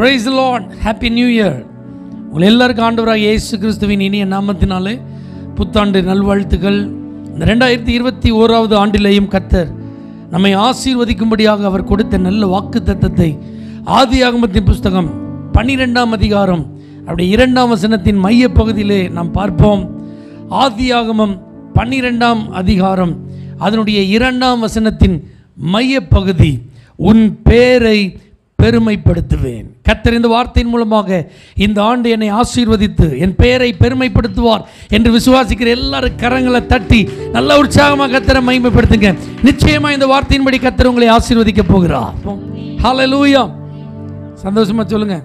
Price lord happy new year உங்கள் எல்லாருக்கும் ஆண்டவராக இயேசு கிறிஸ்துவின் இனிய நாமத்தினாலே புத்தாண்டு நல்வாழ்த்துக்கள் இந்த ரெண்டாயிரத்தி இருபத்தி ஓராவது ஆண்டிலேயும் கர்த்தர் நம்மை ஆசீர்வதிக்கும்படியாக அவர் கொடுத்த நல்ல வாக்கு தத்தத்தை ஆதியாகமத்தின் புஸ்தகம் பன்னிரெண்டாம் அதிகாரம் அப்படி இரண்டாம் வசனத்தின் மைய பகுதியிலே நாம் பார்ப்போம் ஆதியாகமம் பன்னிரெண்டாம் அதிகாரம் அதனுடைய இரண்டாம் வசனத்தின் மைய பகுதி உன் பேரை பெருமைப்படுத்துவேன் கர்த்தர் இந்த வார்த்தையின் மூலமாக இந்த ஆண்டு என்னை ஆசீர்வதித்து என் பெயரை பெருமைப்படுத்துவார் என்று விசுவாசிக்கிற எல்லாரும் கரங்களை தட்டி நல்ல உற்சாகமாக கர்த்தரை மகிமைப்படுத்துங்க நிச்சயமா இந்த வார்த்தையின்படி கர்த்தர் உங்களை ஆசீர்வதிக்க போகிறார் ஹalleluya சந்தோஷமா சொல்லுங்க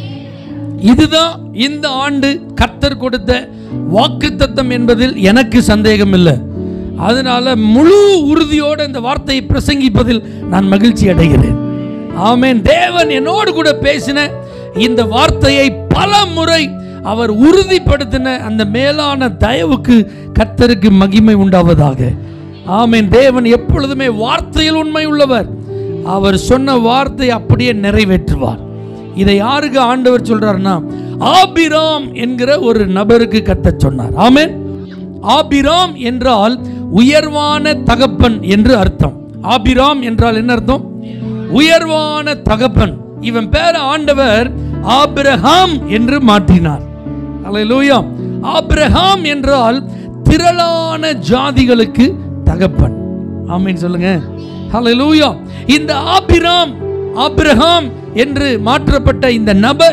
இதுதான் இந்த ஆண்டு கர்த்தர் கொடுத்த வாக்குத்தத்தம் என்பதில் எனக்கு சந்தேகம் இல்லை அதனால முழு உறுதியோடு இந்த வார்த்தையை பிரசங்கிப்பதில் நான் மகிழ்ச்சி அடைகிறேன் ஆமென் தேவன் என்னோடு கூட பேசின இந்த வார்த்தையை பல முறை அவர் உறுதிப்படுத்தின அந்த மேலான தயவுக்கு கர்த்தருக்கு மகிமை உண்டாவதாக ஆமென் தேவன் எப்பொழுதுமே வார்த்தையில் உண்மை உள்ளவர் அவர் சொன்ன வார்த்தை அப்படியே நிறைவேற்றுவார் இதை யாருக்கு ஆண்டவர் சொல்றாருன்னா ஆபிராம் என்கிற ஒரு நபருக்கு கத்தச் சொன்னார் ஆமென் ஆபிராம் என்றால் உயர்வான தகப்பன் என்று அர்த்தம் ஆபிராம் என்றால் என்ன அர்த்தம் உயர்வான தகப்பன் இவன் பேர் ஆண்டவர் ஆபிரகாம் என்று மாற்றினார் அல்லேலூயா ஆபிரகாம் என்றால் திரளான ஜாதிகளுக்கு தகப்பன் ஆமீன் சொல்லுங்க ஹalleluya இந்த ஆபிராம் ஆபிரகாம் என்று மாற்றப்பட்ட இந்த நபர்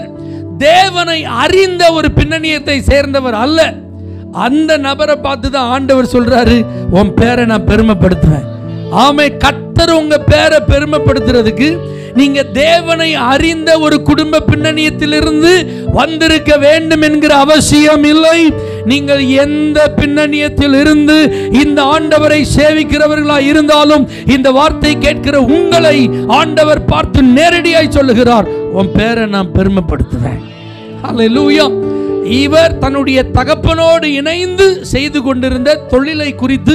தேவனை அறிந்த ஒரு பின்னணியத்தை சேர்ந்தவர் அல்ல அந்த நபரை பார்த்து தான் ஆண்டவர் சொல்றாரு உன் பேரை நான் பெருமைப்படுத்துவேன் ஆமை கத்தர் உங்க பேரை பெருமைப்படுத்துறதுக்கு நீங்க தேவனை அறிந்த ஒரு குடும்ப பின்னணியத்திலிருந்து வந்திருக்க வேண்டும் என்கிற அவசியம் இல்லை நீங்கள் எந்த பின்னணியத்தில் இருந்து இந்த ஆண்டவரை சேவிக்கிறவர்களா இருந்தாலும் இந்த வார்த்தை கேட்கிற உங்களை ஆண்டவர் பார்த்து நேரடியாய் சொல்லுகிறார் உன் பேரை நான் பெருமைப்படுத்துவேன் ஹalleluya இவர் தன்னுடைய தகப்பனோடு இணைந்து செய்து கொண்டிருந்த தொழிலை குறித்து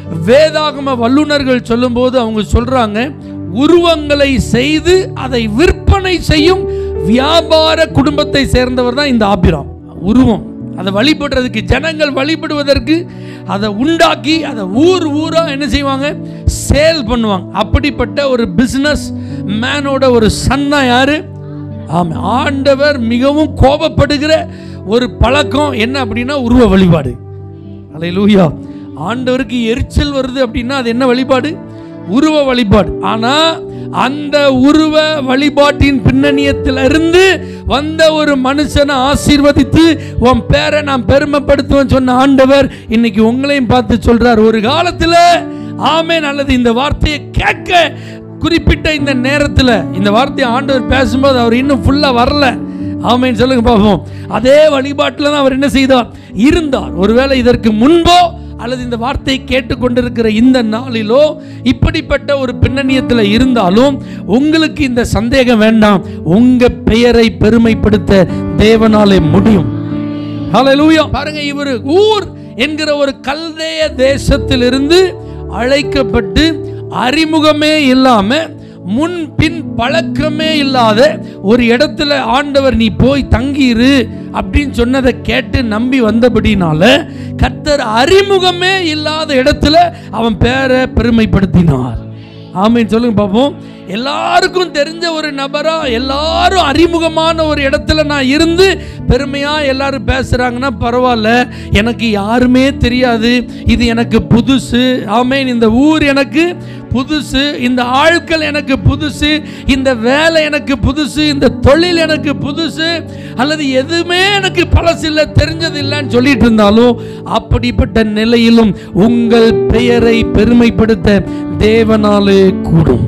வேதாகம வல்லுநர்கள் சொல்லும்போது அவங்க சொல்றாங்க உருவங்களை செய்து அதை விற்பனை செய்யும் வியாபார குடும்பத்தை சேர்ந்தவர் தான் இந்த ஆபிராம் உருவம் அதை வழிபடுறதுக்கு ஜனங்கள் வழிபடுவதற்கு அதை உண்டாக்கி அதை ஊர் ஊரா என்ன செய்வாங்க சேல் பண்ணுவாங்க அப்படிப்பட்ட ஒரு பிசினஸ் மேனோட ஒரு சன்னா யாரு ஆமா ஆண்டவர் மிகவும் கோபப்படுகிற ஒரு பழக்கம் என்ன அப்படின்னா உருவ வழிபாடு அல்லேலூயா ஆண்டவருக்கு எரிச்சல் வருது அப்படின்னா அது என்ன வழிபாடு உருவ வழிபாடு ஆனா அந்த உருவ வழிபாட்டின் பின்னணியத்திலிருந்து வந்த ஒரு மனுஷனை ஆசீர்வதித்து உன் பேரை நான் பெருமைப்படுத்துவேன் சொன்ன ஆண்டவர் இன்னைக்கு உங்களையும் பார்த்து சொல்றார் ஒரு காலத்துல ஆமேன் அல்லது இந்த வார்த்தையை கேட்க குறிப்பிட்ட இந்த நேரத்தில் இந்த வார்த்தையை ஆண்டவர் பேசும்போது அவர் இன்னும் ஃபுல்லாக வரல ஆமைன்னு சொல்லுங்க பார்ப்போம் அதே வழிபாட்டில் தான் அவர் என்ன செய்தார் இருந்தார் ஒருவேளை இதற்கு முன்போ அல்லது இந்த வார்த்தையை கேட்டுக்கொண்டிருக்கிற இந்த நாளிலோ இப்படிப்பட்ட ஒரு பின்னணியத்தில் இருந்தாலும் உங்களுக்கு இந்த சந்தேகம் வேண்டாம் உங்க பெயரை பெருமைப்படுத்த தேவனாலே முடியும் ஹalleluya பாருங்க இவர் ஊர் என்கிற ஒரு கல்தேய தேசத்திலிருந்து அழைக்கப்பட்டு அறிமுகமே இல்லாம முன் பின் பழக்கமே இல்லாத ஒரு இடத்துல ஆண்டவர் நீ போய் தங்கியிரு அப்படின்னு சொன்னதை கேட்டு நம்பி வந்தபடினால கர்த்தர் அறிமுகமே இல்லாத இடத்துல அவன் பேரை பெருமைப்படுத்தினார் ஆமீன் சொல்லுங்க பார்ப்போம் எல்லாருக்கும் தெரிஞ்ச ஒரு நபரா எல்லாரும் அறிமுகமான ஒரு இடத்துல நான் இருந்து பெருமையா எல்லாரும் பேசுறாங்கன்னா பரவாயில்ல எனக்கு யாருமே தெரியாது இது எனக்கு புதுசு ஆமேன் இந்த ஊர் எனக்கு புதுசு இந்த ஆட்கள் எனக்கு புதுசு இந்த வேலை எனக்கு புதுசு இந்த தொழில் எனக்கு புதுசு அல்லது எதுவுமே எனக்கு பழசில்லை தெரிஞ்சது இல்லைன்னு சொல்லிட்டு இருந்தாலும் அப்படிப்பட்ட நிலையிலும் உங்கள் பெயரை பெருமைப்படுத்த தேவனாலே கூடும்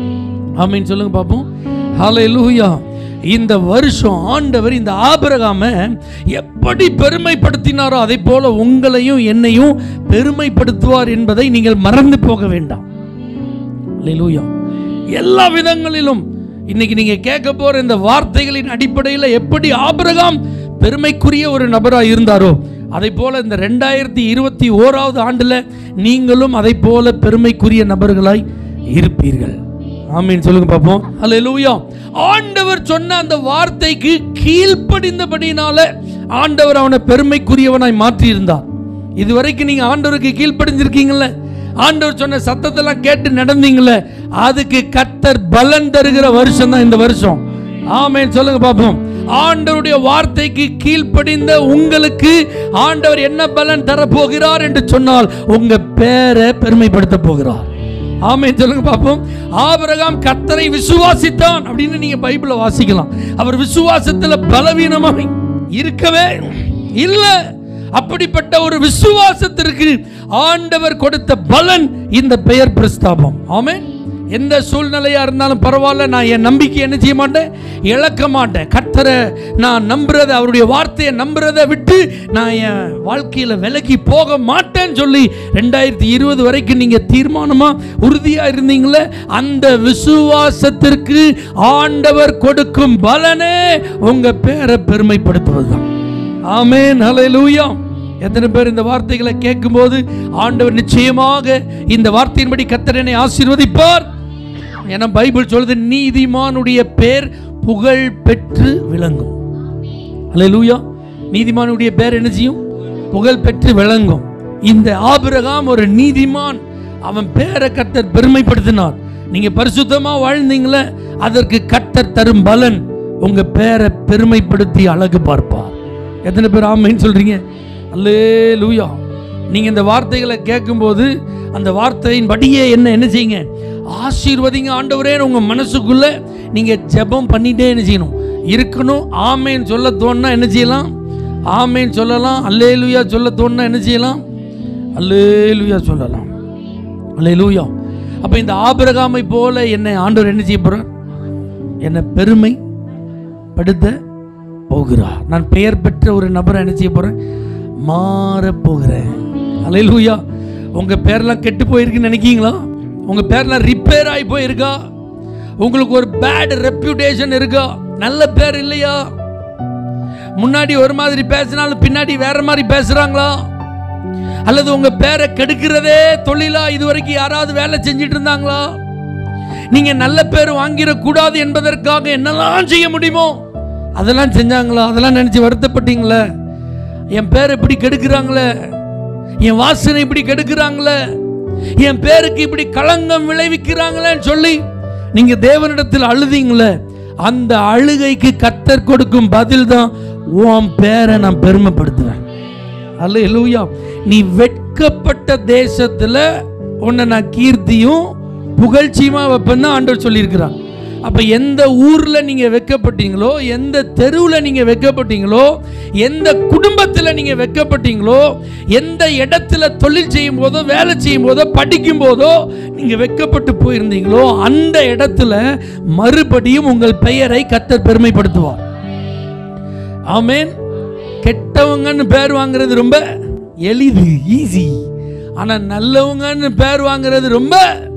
ஆமீன் சொல்லுங்க பாப்போம் ஹalleluya இந்த வருஷம் ஆண்டவர் இந்த ஆபிரகாம எப்படி பெருமைப்படுத்தினாரோ அதை போல உங்களையும் என்னையும் பெருமைப்படுத்துவார் என்பதை நீங்கள் மறந்து போக வேண்டாம் ஹalleluya எல்லா விதங்களிலும் இன்னைக்கு நீங்க கேட்க போற இந்த வார்த்தைகளின் அடிப்படையில் எப்படி ஆபிரகாம் பெருமைக்குரிய ஒரு நபராக இருந்தாரோ அதை போல இந்த ரெண்டாயிரத்தி இருபத்தி ஓராவது ஆண்டுல நீங்களும் அதை போல பெருமைக்குரிய நபர்களாய் இருப்பீர்கள் ஆமீன் சொல்லுங்க பாப்போம் அல்லேலூயா ஆண்டவர் சொன்ன அந்த வார்த்தைக்கு கீழ்ப்படிந்தபடினால ஆண்டவர் அவனை பெருமைக்குரியவனாய் மாற்றி இருந்தார் இதுவரைக்கும் நீங்க ஆண்டவருக்கு கீழ்ப்படிஞ்சிருக்கீங்கல்ல ஆண்டவர் சொன்ன சத்தத்தெல்லாம் கேட்டு நடந்தீங்கல்ல அதுக்கு கத்தர் பலன் தருகிற வருஷம் தான் இந்த வருஷம் ஆமென் சொல்லுங்க பாப்போம் ஆண்டவருடைய வார்த்தைக்கு கீழ்ப்படிந்த உங்களுக்கு ஆண்டவர் என்ன பலன் தரப்போகிறார் என்று சொன்னால் உங்க பேரை பெருமைப்படுத்த போகிறார் ஆமென் சொல்லுங்க பாப்போம் ஆபிரகாம் கத்தரை விசுவாசித்தான் அப்படின்னு நீங்க பைபிள வாசிக்கலாம் அவர் விசுவாசத்துல பலவீனமாக இருக்கவே இல்ல அப்படிப்பட்ட ஒரு விசுவாசத்திற்கு ஆண்டவர் கொடுத்த பலன் இந்த பெயர் பிரஸ்தாபம் ஆமென் எந்த சூழ்நிலையா இருந்தாலும் பரவாயில்ல நான் என் நம்பிக்கை என்ன செய்ய மாட்டேன் இழக்க மாட்டேன் கர்த்தரை நான் நம்புறதை அவருடைய வார்த்தையை நம்புறதை விட்டு நான் என் வாழ்க்கையில விலகி போக மாட்டேன்னு சொல்லி ரெண்டாயிரத்தி இருபது வரைக்கும் நீங்க தீர்மானமா உறுதியா இருந்தீங்களே அந்த விசுவாசத்திற்கு ஆண்டவர் கொடுக்கும் பலனே உங்க பேரை பெருமைப்படுத்துவதுதான் ஆமென் ஹalleluya எத்தனை பேர் இந்த வார்த்தைகளை கேட்கும்போது ஆண்டவர் நிச்சயமாக இந்த வார்த்தையின்படி கர்த்தர் என்னை ஆசீர்வதிப்பார் என பைபிள் சொல்லுது நீதிமானுடைய பேர் புகழ் பெற்று விளங்கும் ஹalleluya நீதிமானுடைய பேர் என்ன செய்யும் புகழ் பெற்று விளங்கும் இந்த ஆபிரகாம் ஒரு நீதிமான் அவன் பேரை கர்த்தர் பெருமைப்படுத்தினார் நீங்க பரிசுத்தமா வாழ்ந்தீங்களே அதற்கு கர்த்தர் தரும் பலன் உங்க பேரை பெருமைப்படுத்தி அழகு பார்ப்பார் எத்தனை பேர் ஆமைன்னு சொல்றீங்க அல்லே லூயா நீங்க இந்த வார்த்தைகளை கேட்கும்போது அந்த வார்த்தையின் படியே என்ன என்ன செய்யுங்க ஆசீர்வதிங்க ஆண்டவரே உங்க மனசுக்குள்ள நீங்க ஜெபம் பண்ணிட்டே என்ன செய்யணும் இருக்கணும் ஆமேன்னு சொல்ல தோணுனா என்ன செய்யலாம் ஆமேன்னு சொல்லலாம் அல்லேலுயா சொல்ல தோணுனா என்ன செய்யலாம் அல்லேலுயா சொல்லலாம் அல்லேலூயா அப்ப இந்த ஆபிரகாமை போல என்னை ஆண்டவர் என்ன செய்ய போறார் என்னை பெருமை படுத்த போகிறார் நான் பெயர் பெற்ற ஒரு நபரை என்ன செய்ய போறேன் மாற போகிறேன் அல்லேலூயா உங்க பேர்லாம் கெட்டு போயிருக்குன்னு நினைக்கீங்களா உங்க பேர்லாம் ரிப்பேர் ஆகி போயிருக்கா உங்களுக்கு ஒரு பேட் ரெப்யூட்டேஷன் இருக்கா நல்ல பேர் இல்லையா முன்னாடி ஒரு மாதிரி பேசினாலும் பின்னாடி வேற மாதிரி பேசுறாங்களா அல்லது உங்க பேரை கெடுக்கிறதே தொழிலா இது வரைக்கும் யாராவது வேலை செஞ்சிட்டு இருந்தாங்களா நீங்க நல்ல பேர் வாங்கிட கூடாது என்பதற்காக என்னெல்லாம் செய்ய முடியுமோ அதெல்லாம் செஞ்சாங்களா அதெல்லாம் நினைச்சு வருத்தப்பட்டீங்களே என் பேர் இப்படி கெடுக்கிறாங்களே என் வாசனை இப்படி கெடுக்கிறாங்களே என் பேருக்கு இப்படி களங்கம் விளைவிக்கிறாங்களேன்னு சொல்லி நீங்க தேவனிடத்தில் அழுதீங்களே அந்த அழுகைக்கு கத்தர் கொடுக்கும் பதில் தான் உன் பேரை நான் பெருமைப்படுத்துவேன் அல்லேலூயா நீ வெட்கப்பட்ட தேசத்துல உன்னை நான் கீர்த்தியும் புகழ்ச்சியுமா வைப்பேன்னு தான் ஆண்டவர் சொல்லியிருக்கிறார் அப்ப எந்த ஊர்ல நீங்க வெட்கப்பட்டீங்களோ எந்த தெருவில் நீங்க வெட்கப்பட்டீங்களோ எந்த குடும்பத்தில் நீங்க வெட்கப்பட்டீங்களோ எந்த இடத்துல தொழில் செய்யும் போதோ வேலை செய்யும் போதோ படிக்கும் போதோ நீங்க வெட்கப்பட்டு போயிருந்தீங்களோ அந்த இடத்துல மறுபடியும் உங்கள் பெயரை கத்தர் பெருமைப்படுத்துவார் ஆமென் கெட்டவங்கன்னு பேர் வாங்குறது ரொம்ப எளிது ஈஸி ஆனா நல்லவங்கன்னு பேர் வாங்குறது ரொம்ப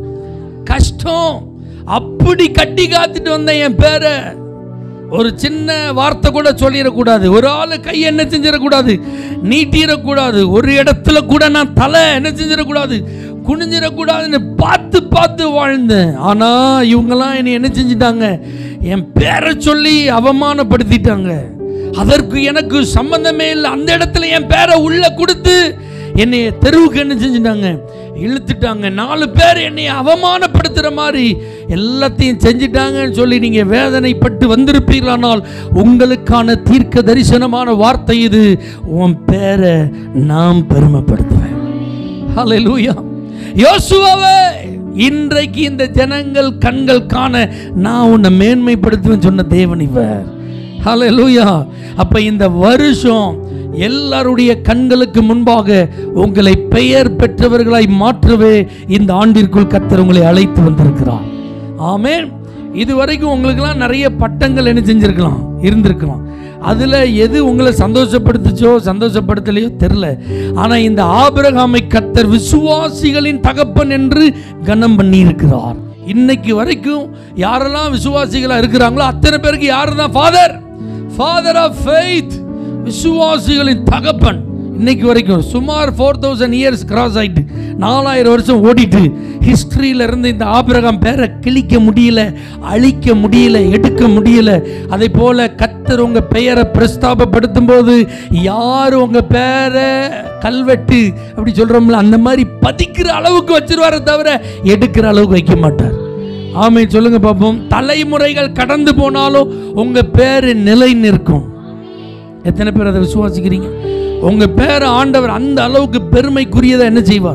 கஷ்டம் அப்படி கட்டி காத்துட்டு வந்த என் பேரை ஒரு சின்ன வார்த்தை கூட சொல்லிடக்கூடாது ஒரு ஆள் கை என்ன செஞ்சிடக்கூடாது நீட்டிடக்கூடாது ஒரு இடத்துல கூட நான் தலை என்ன செஞ்சிடக்கூடாது குனிஞ்சிடக்கூடாதுன்னு பார்த்து பார்த்து வாழ்ந்தேன் ஆனா இவங்கெல்லாம் என்னை என்ன செஞ்சிட்டாங்க என் பேரை சொல்லி அவமானப்படுத்திட்டாங்க அதற்கு எனக்கு சம்பந்தமே இல்லை அந்த இடத்துல என் பேரை உள்ள கொடுத்து என்னை தெருவுக்கு என்ன செஞ்சுட்டாங்க இழுத்துட்டாங்க நாலு பேர் என்னை அவமானப்படுத்துகிற மாதிரி எல்லாத்தையும் செஞ்சிட்டாங்கன்னு சொல்லி நீங்கள் வேதனைப்பட்டு வந்திருப்பீர்களானால் உங்களுக்கான தீர்க்க தரிசனமான வார்த்தை இது உன் பேரை நாம் பெருமைப்படுத்துவேன் ஹalleluya யோசுவாவே இன்றைக்கு இந்த ஜனங்கள் கண்கள் காண நான் உன்னை மேன்மைப்படுத்துவேன் சொன்ன தேவன் இவர் ஹalleluya அப்ப இந்த வருஷம் எல்லாருடைய கண்களுக்கு முன்பாக உங்களை பெயர் பெற்றவர்களாய் மாற்றவே இந்த ஆண்டிற்குள் கத்தர் உங்களை அழைத்து வந்திருக்கிறார் ஆமென் இதுவரைக்கும் உங்களுக்கெல்லாம் நிறைய பட்டங்கள் என்ன செஞ்சிருக்கலாம் இருந்திருக்கலாம் அதில் எது உங்களை சந்தோஷப்படுத்துச்சோ சந்தோஷப்படுத்தலையோ தெரில ஆனால் இந்த ஆபிரகாமை கத்தர் விசுவாசிகளின் தகப்பன் என்று கனம் பண்ணி இருக்கிறார் இன்னைக்கு வரைக்கும் யாரெல்லாம் விசுவாசிகளா இருக்கிறாங்களோ அத்தனை பேருக்கு யார் தான் ஃபாதர் ஃபாதர் ஆஃப் ஃபெய்த் விசுவாசிகளின் தகப்பன் இன்னைக்கு வரைக்கும் சுமார் ஃபோர் தௌசண்ட் இயர்ஸ் கிராஸ் ஆயிட்டு நாலாயிரம் வருஷம் ஓடிட்டு ஹிஸ்டரியில இருந்து இந்த ஆபிரகாம் பேரை கிழிக்க முடியல அழிக்க முடியல எடுக்க முடியல அதே போல கத்தர் உங்க பெயரை பிரஸ்தாபப்படுத்தும் போது யார் உங்க பேரை கல்வெட்டு அப்படி சொல்றோம்ல அந்த மாதிரி பதிக்கிற அளவுக்கு வச்சிருவாரே தவிர எடுக்கிற அளவுக்கு வைக்க மாட்டார் ஆமை சொல்லுங்க பார்ப்போம் தலைமுறைகள் கடந்து போனாலும் உங்க பேரு நிலை நிற்கும் எத்தனை பேர் அதை விசுவாசிக்கிறீங்க உங்க பேரை ஆண்டவர் அந்த அளவுக்கு பெருமைக்குரியதை என்ன செய்வார்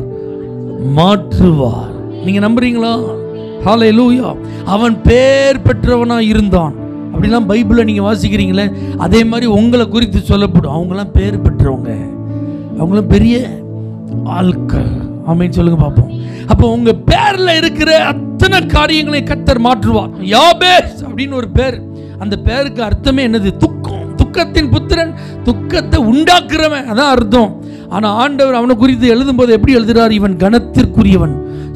மாற்றுவார் நீங்க நம்புறீங்களா ஹalleluya அவன் பேர் பெற்றவனா இருந்தான் அப்படிலாம் பைபிளை நீங்க வாசிக்கிறீங்களே அதே மாதிரி உங்களை குறித்து சொல்லப்படும் அவங்களாம் பேர் பெற்றவங்க அவங்களாம் பெரிய ஆட்கள் ஆமென் சொல்லுங்க பார்ப்போம் அப்போ உங்க பேர்ல இருக்கிற அத்தனை காரியங்களை கத்தர் மாற்றுவார் யாபேஸ் அப்படின்னு ஒரு பேர் அந்த பேருக்கு அர்த்தமே என்னது துக்கம் துக்கத்தின் புத்திரன் துக்கத்தை உண்டாக்குறவன் அதான் அர்த்தம் ஆனா ஆண்டவர் அவனை குறித்து எழுதும்போது எப்படி எழுதுறார் இவன் கணத்திற்குரியவன்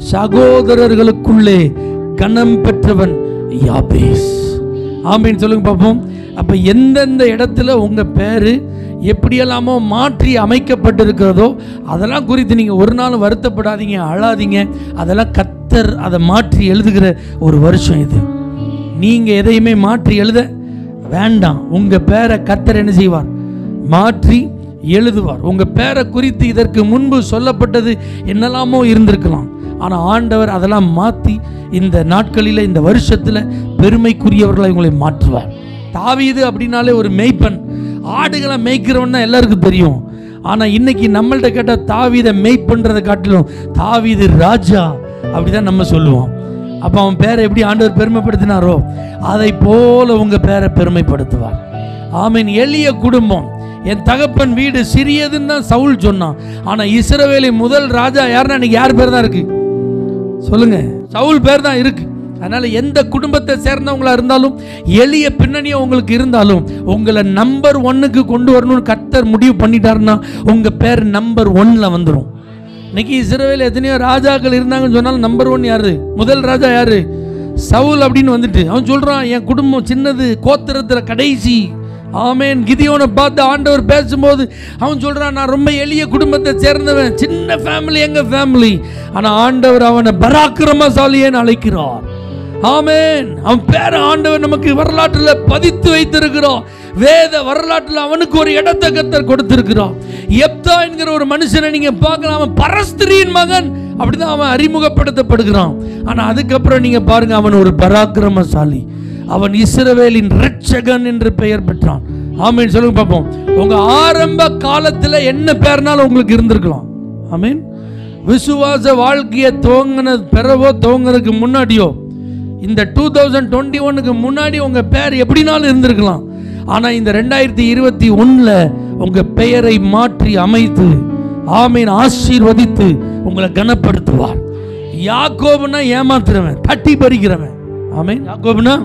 சகோதரர்களுக்குள்ளே கணம் பெற்றவன் யாபேஸ் ஆமீன் சொல்லுங்க பார்ப்போம் அப்ப எந்தெந்த இடத்துல உங்க பேரு எப்படியெல்லாமோ மாற்றி அமைக்கப்பட்டிருக்கிறதோ அதெல்லாம் குறித்து நீங்கள் ஒரு நாள் வருத்தப்படாதீங்க அழாதீங்க அதெல்லாம் கத்தர் அதை மாற்றி எழுதுகிற ஒரு வருஷம் இது நீங்கள் எதையுமே மாற்றி எழுத வேண்டாம் உங்கள் பேரை கத்தர் என்ன செய்வார் மாற்றி எழுதுவார் உங்கள் பேரை குறித்து இதற்கு முன்பு சொல்லப்பட்டது என்னெல்லாமோ இருந்திருக்கலாம் ஆனால் ஆண்டவர் அதெல்லாம் மாற்றி இந்த நாட்களில் இந்த வருஷத்தில் பெருமைக்குரியவர்களை உங்களை மாற்றுவார் தாவீது அப்படின்னாலே ஒரு மெய்ப்பன் ஆடுகளை மேய்க்கிறவன் தான் எல்லாருக்கும் தெரியும் ஆனால் இன்னைக்கு நம்மள்ட்ட கேட்டால் தாவீதை மெய்ப்பன்றதை காட்டிலும் தாவீது ராஜா அப்படிதான் நம்ம சொல்லுவோம் அப்போ அவன் பேரை எப்படி ஆண்டவர் பெருமைப்படுத்தினாரோ அதை போல உங்க பேரை பெருமைப்படுத்துவார் ஆமீன் எளிய குடும்பம் என் தகப்பன் வீடு சிறியதுன்னு தான் சவுல் சொன்னான் ஆனா இஸ்ரவேலின் முதல் ராஜா யாருன்னா இன்னைக்கு யார் பேர் தான் இருக்கு சொல்லுங்க சவுல் பேர் தான் இருக்கு அதனால எந்த குடும்பத்தை சேர்ந்தவங்களா இருந்தாலும் எளிய பின்னணியா உங்களுக்கு இருந்தாலும் உங்களை நம்பர் ஒன்னுக்கு கொண்டு வரணும்னு கர்த்தர் முடிவு பண்ணிட்டாருன்னா உங்க பேர் நம்பர் ஒன்ல வந்துடும் இன்னைக்கு இஸ்ரவேல் எத்தனையோ ராஜாக்கள் இருந்தாங்கன்னு சொன்னாலும் நம்பர் ஒன் யாரு முதல் ராஜா யாரு சவுல் அப்படின்னு வந்துட்டு அவன் சொல்றான் என் குடும்பம் சின்னது கோத்திரத்துல கடைசி ஆமேன் கிதியோனை பார்த்து ஆண்டவர் பேசும்போது அவன் சொல்றான் நான் ரொம்ப எளிய குடும்பத்தை சேர்ந்தவன் சின்ன ஃபேமிலி எங்க ஃபேமிலி ஆனா ஆண்டவர் அவனை பராக்கிரமசாலியேன்னு அழைக்கிறார் ஆமேன் அவன் பேர ஆண்டவர் நமக்கு வரலாற்றில் பதித்து வைத்திருக்கிறோம் வேத வரலாற்றில் அவனுக்கு ஒரு இடத்தை கத்தர் கொடுத்திருக்கிறான் எப்தா என்கிற ஒரு மனுஷனை நீங்க பார்க்கலாம் அவன் பரஸ்திரியின் மகன் அப்படிதான் அவன் அறிமுகப்படுத்தப்படுகிறான் ஆனா அதுக்கப்புறம் நீங்க பாருங்க அவன் ஒரு பராக்கிரமசாலி அவன் இஸ்ரவேலின் ரட்சகன் என்று பெயர் பெற்றான் ஆமீன் சொல்லுங்க பார்ப்போம் உங்க ஆரம்ப காலத்துல என்ன பேர்னாலும் உங்களுக்கு இருந்திருக்கலாம் ஆமீன் விசுவாச வாழ்க்கையை துவங்கின பிறவோ துவங்குறதுக்கு முன்னாடியோ இந்த டூ தௌசண்ட் டுவெண்ட்டி ஒன்னுக்கு முன்னாடி உங்க பெயர் எப்படினாலும் இருந்திருக்கலாம் ஆனா இந்த ரெண்டாயிரத்தி இருபத்தி ஒண்ணுல உங்க பெயரை மாற்றி அமைத்து ஆமீன் ஆசீர்வதித்து உங்களை கனப்படுத்துவார் யாக்கோபுனா ஏமாத்துறவன் தட்டி பறிக்கிறவன் ஆமீன் யாக்கோபுனா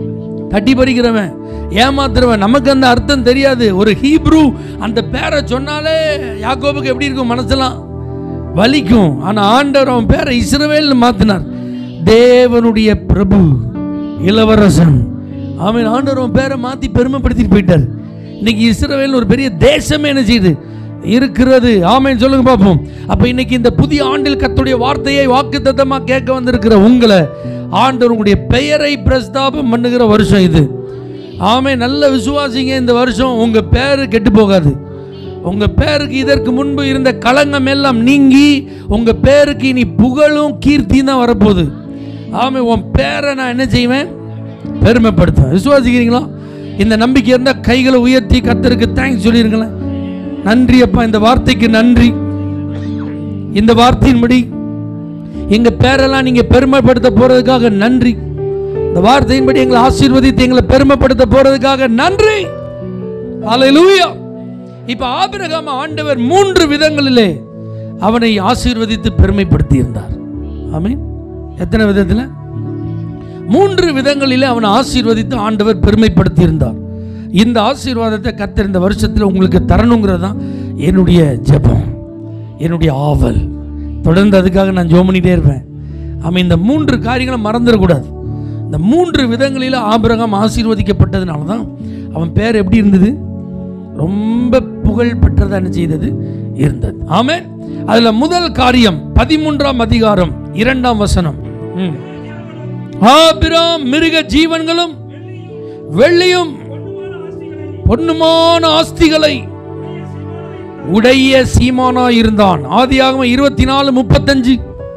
தட்டி பறிக்கிறவன் ஏமாத்துறவன் நமக்கு அந்த அர்த்தம் தெரியாது ஒரு ஹீப்ரூ அந்த பேரை சொன்னாலே யாக்கோபுக்கு எப்படி இருக்கும் மனசெல்லாம் வலிக்கும் ஆனா ஆண்டவர் அவன் பேரை இஸ்ரவேல்னு மாத்தினார் தேவனுடைய பிரபு இளவரசன் அவன் ஆண்டவர் அவன் பேரை மாத்தி பெருமைப்படுத்திட்டு போயிட்டார் இன்னைக்கு இஸ்ரவேல் ஒரு பெரிய தேசமே என்ன செய்யுது இருக்கிறது ஆமென் சொல்லுங்க பார்ப்போம் அப்ப இன்னைக்கு இந்த புதிய ஆண்டில் கத்துடைய வார்த்தையை வாக்குத்தத்தமா கேட்க வந்திருக்கிற உங்களை ஆண்டவர் உங்களுடைய பெயரை பிரஸ்தாபம் பண்ணுகிற வருஷம் இது ஆமே நல்ல விசுவாசிங்க இந்த வருஷம் உங்க பேரு கெட்டு போகாது உங்க பேருக்கு இதற்கு முன்பு இருந்த களங்கம் எல்லாம் நீங்கி உங்க பேருக்கு இனி புகழும் கீர்த்தியும் தான் வரப்போகுது ஆமே உன் பேரை நான் என்ன செய்வேன் பெருமைப்படுத்துவேன் விசுவாசிக்கிறீங்களா இந்த நம்பிக்கை இருந்தால் கைகளை உயர்த்தி கத்தருக்கு தேங்க்ஸ் சொல்லிருங்களேன் நன்றி அப்பா இந்த வார்த்தைக்கு நன்றி இந்த வார்த்தையின்படி எங்க பேரெல்லாம் நீங்க பெருமைப்படுத்த போறதுக்காக நன்றி இந்த வார்த்தையின்படி எங்களை ஆசீர்வதித்து எங்களை பெருமைப்படுத்த போறதுக்காக நன்றி ஹalleluya இப்ப ஆபிரகாம் ஆண்டவர் மூன்று விதங்களிலே அவனை ஆசீர்வதித்து பெருமைப்படுத்தி இருந்தார் ஆமென் எத்தனை விதத்தில் மூன்று விதங்களிலே அவனை ஆசீர்வதித்து ஆண்டவர் பெருமைப்படுத்தி இருந்தார் இந்த ஆசீர்வாதத்தை கத்தர் இந்த வருஷத்தில் உங்களுக்கு தரணுங்கிறது தான் என்னுடைய ஜெபம் என்னுடைய ஆவல் தொடர்ந்து அதுக்காக நான் ஜெபம் பண்ணிட்டே இருப்பேன் ஆமாம் இந்த மூன்று காரியங்களை மறந்துடக்கூடாது இந்த மூன்று விதங்களில் ஆபிரகாம் ஆசீர்வதிக்கப்பட்டதுனால தான் அவன் பேர் எப்படி இருந்தது ரொம்ப புகழ் பெற்றதா என்ன செய்தது இருந்தது ஆமென் அதுல முதல் காரியம் பதிமூன்றாம் அதிகாரம் இரண்டாம் வசனம் ம். ஆபிராம் மிருக ஜீவன்களும் வெள்ளியும் பொன்னுமான ஆஸ்திகளை உடைய சீமானா இருந்தான் ஆதியாகமம் இருபத்தி நாலு முப்பத்தஞ்சு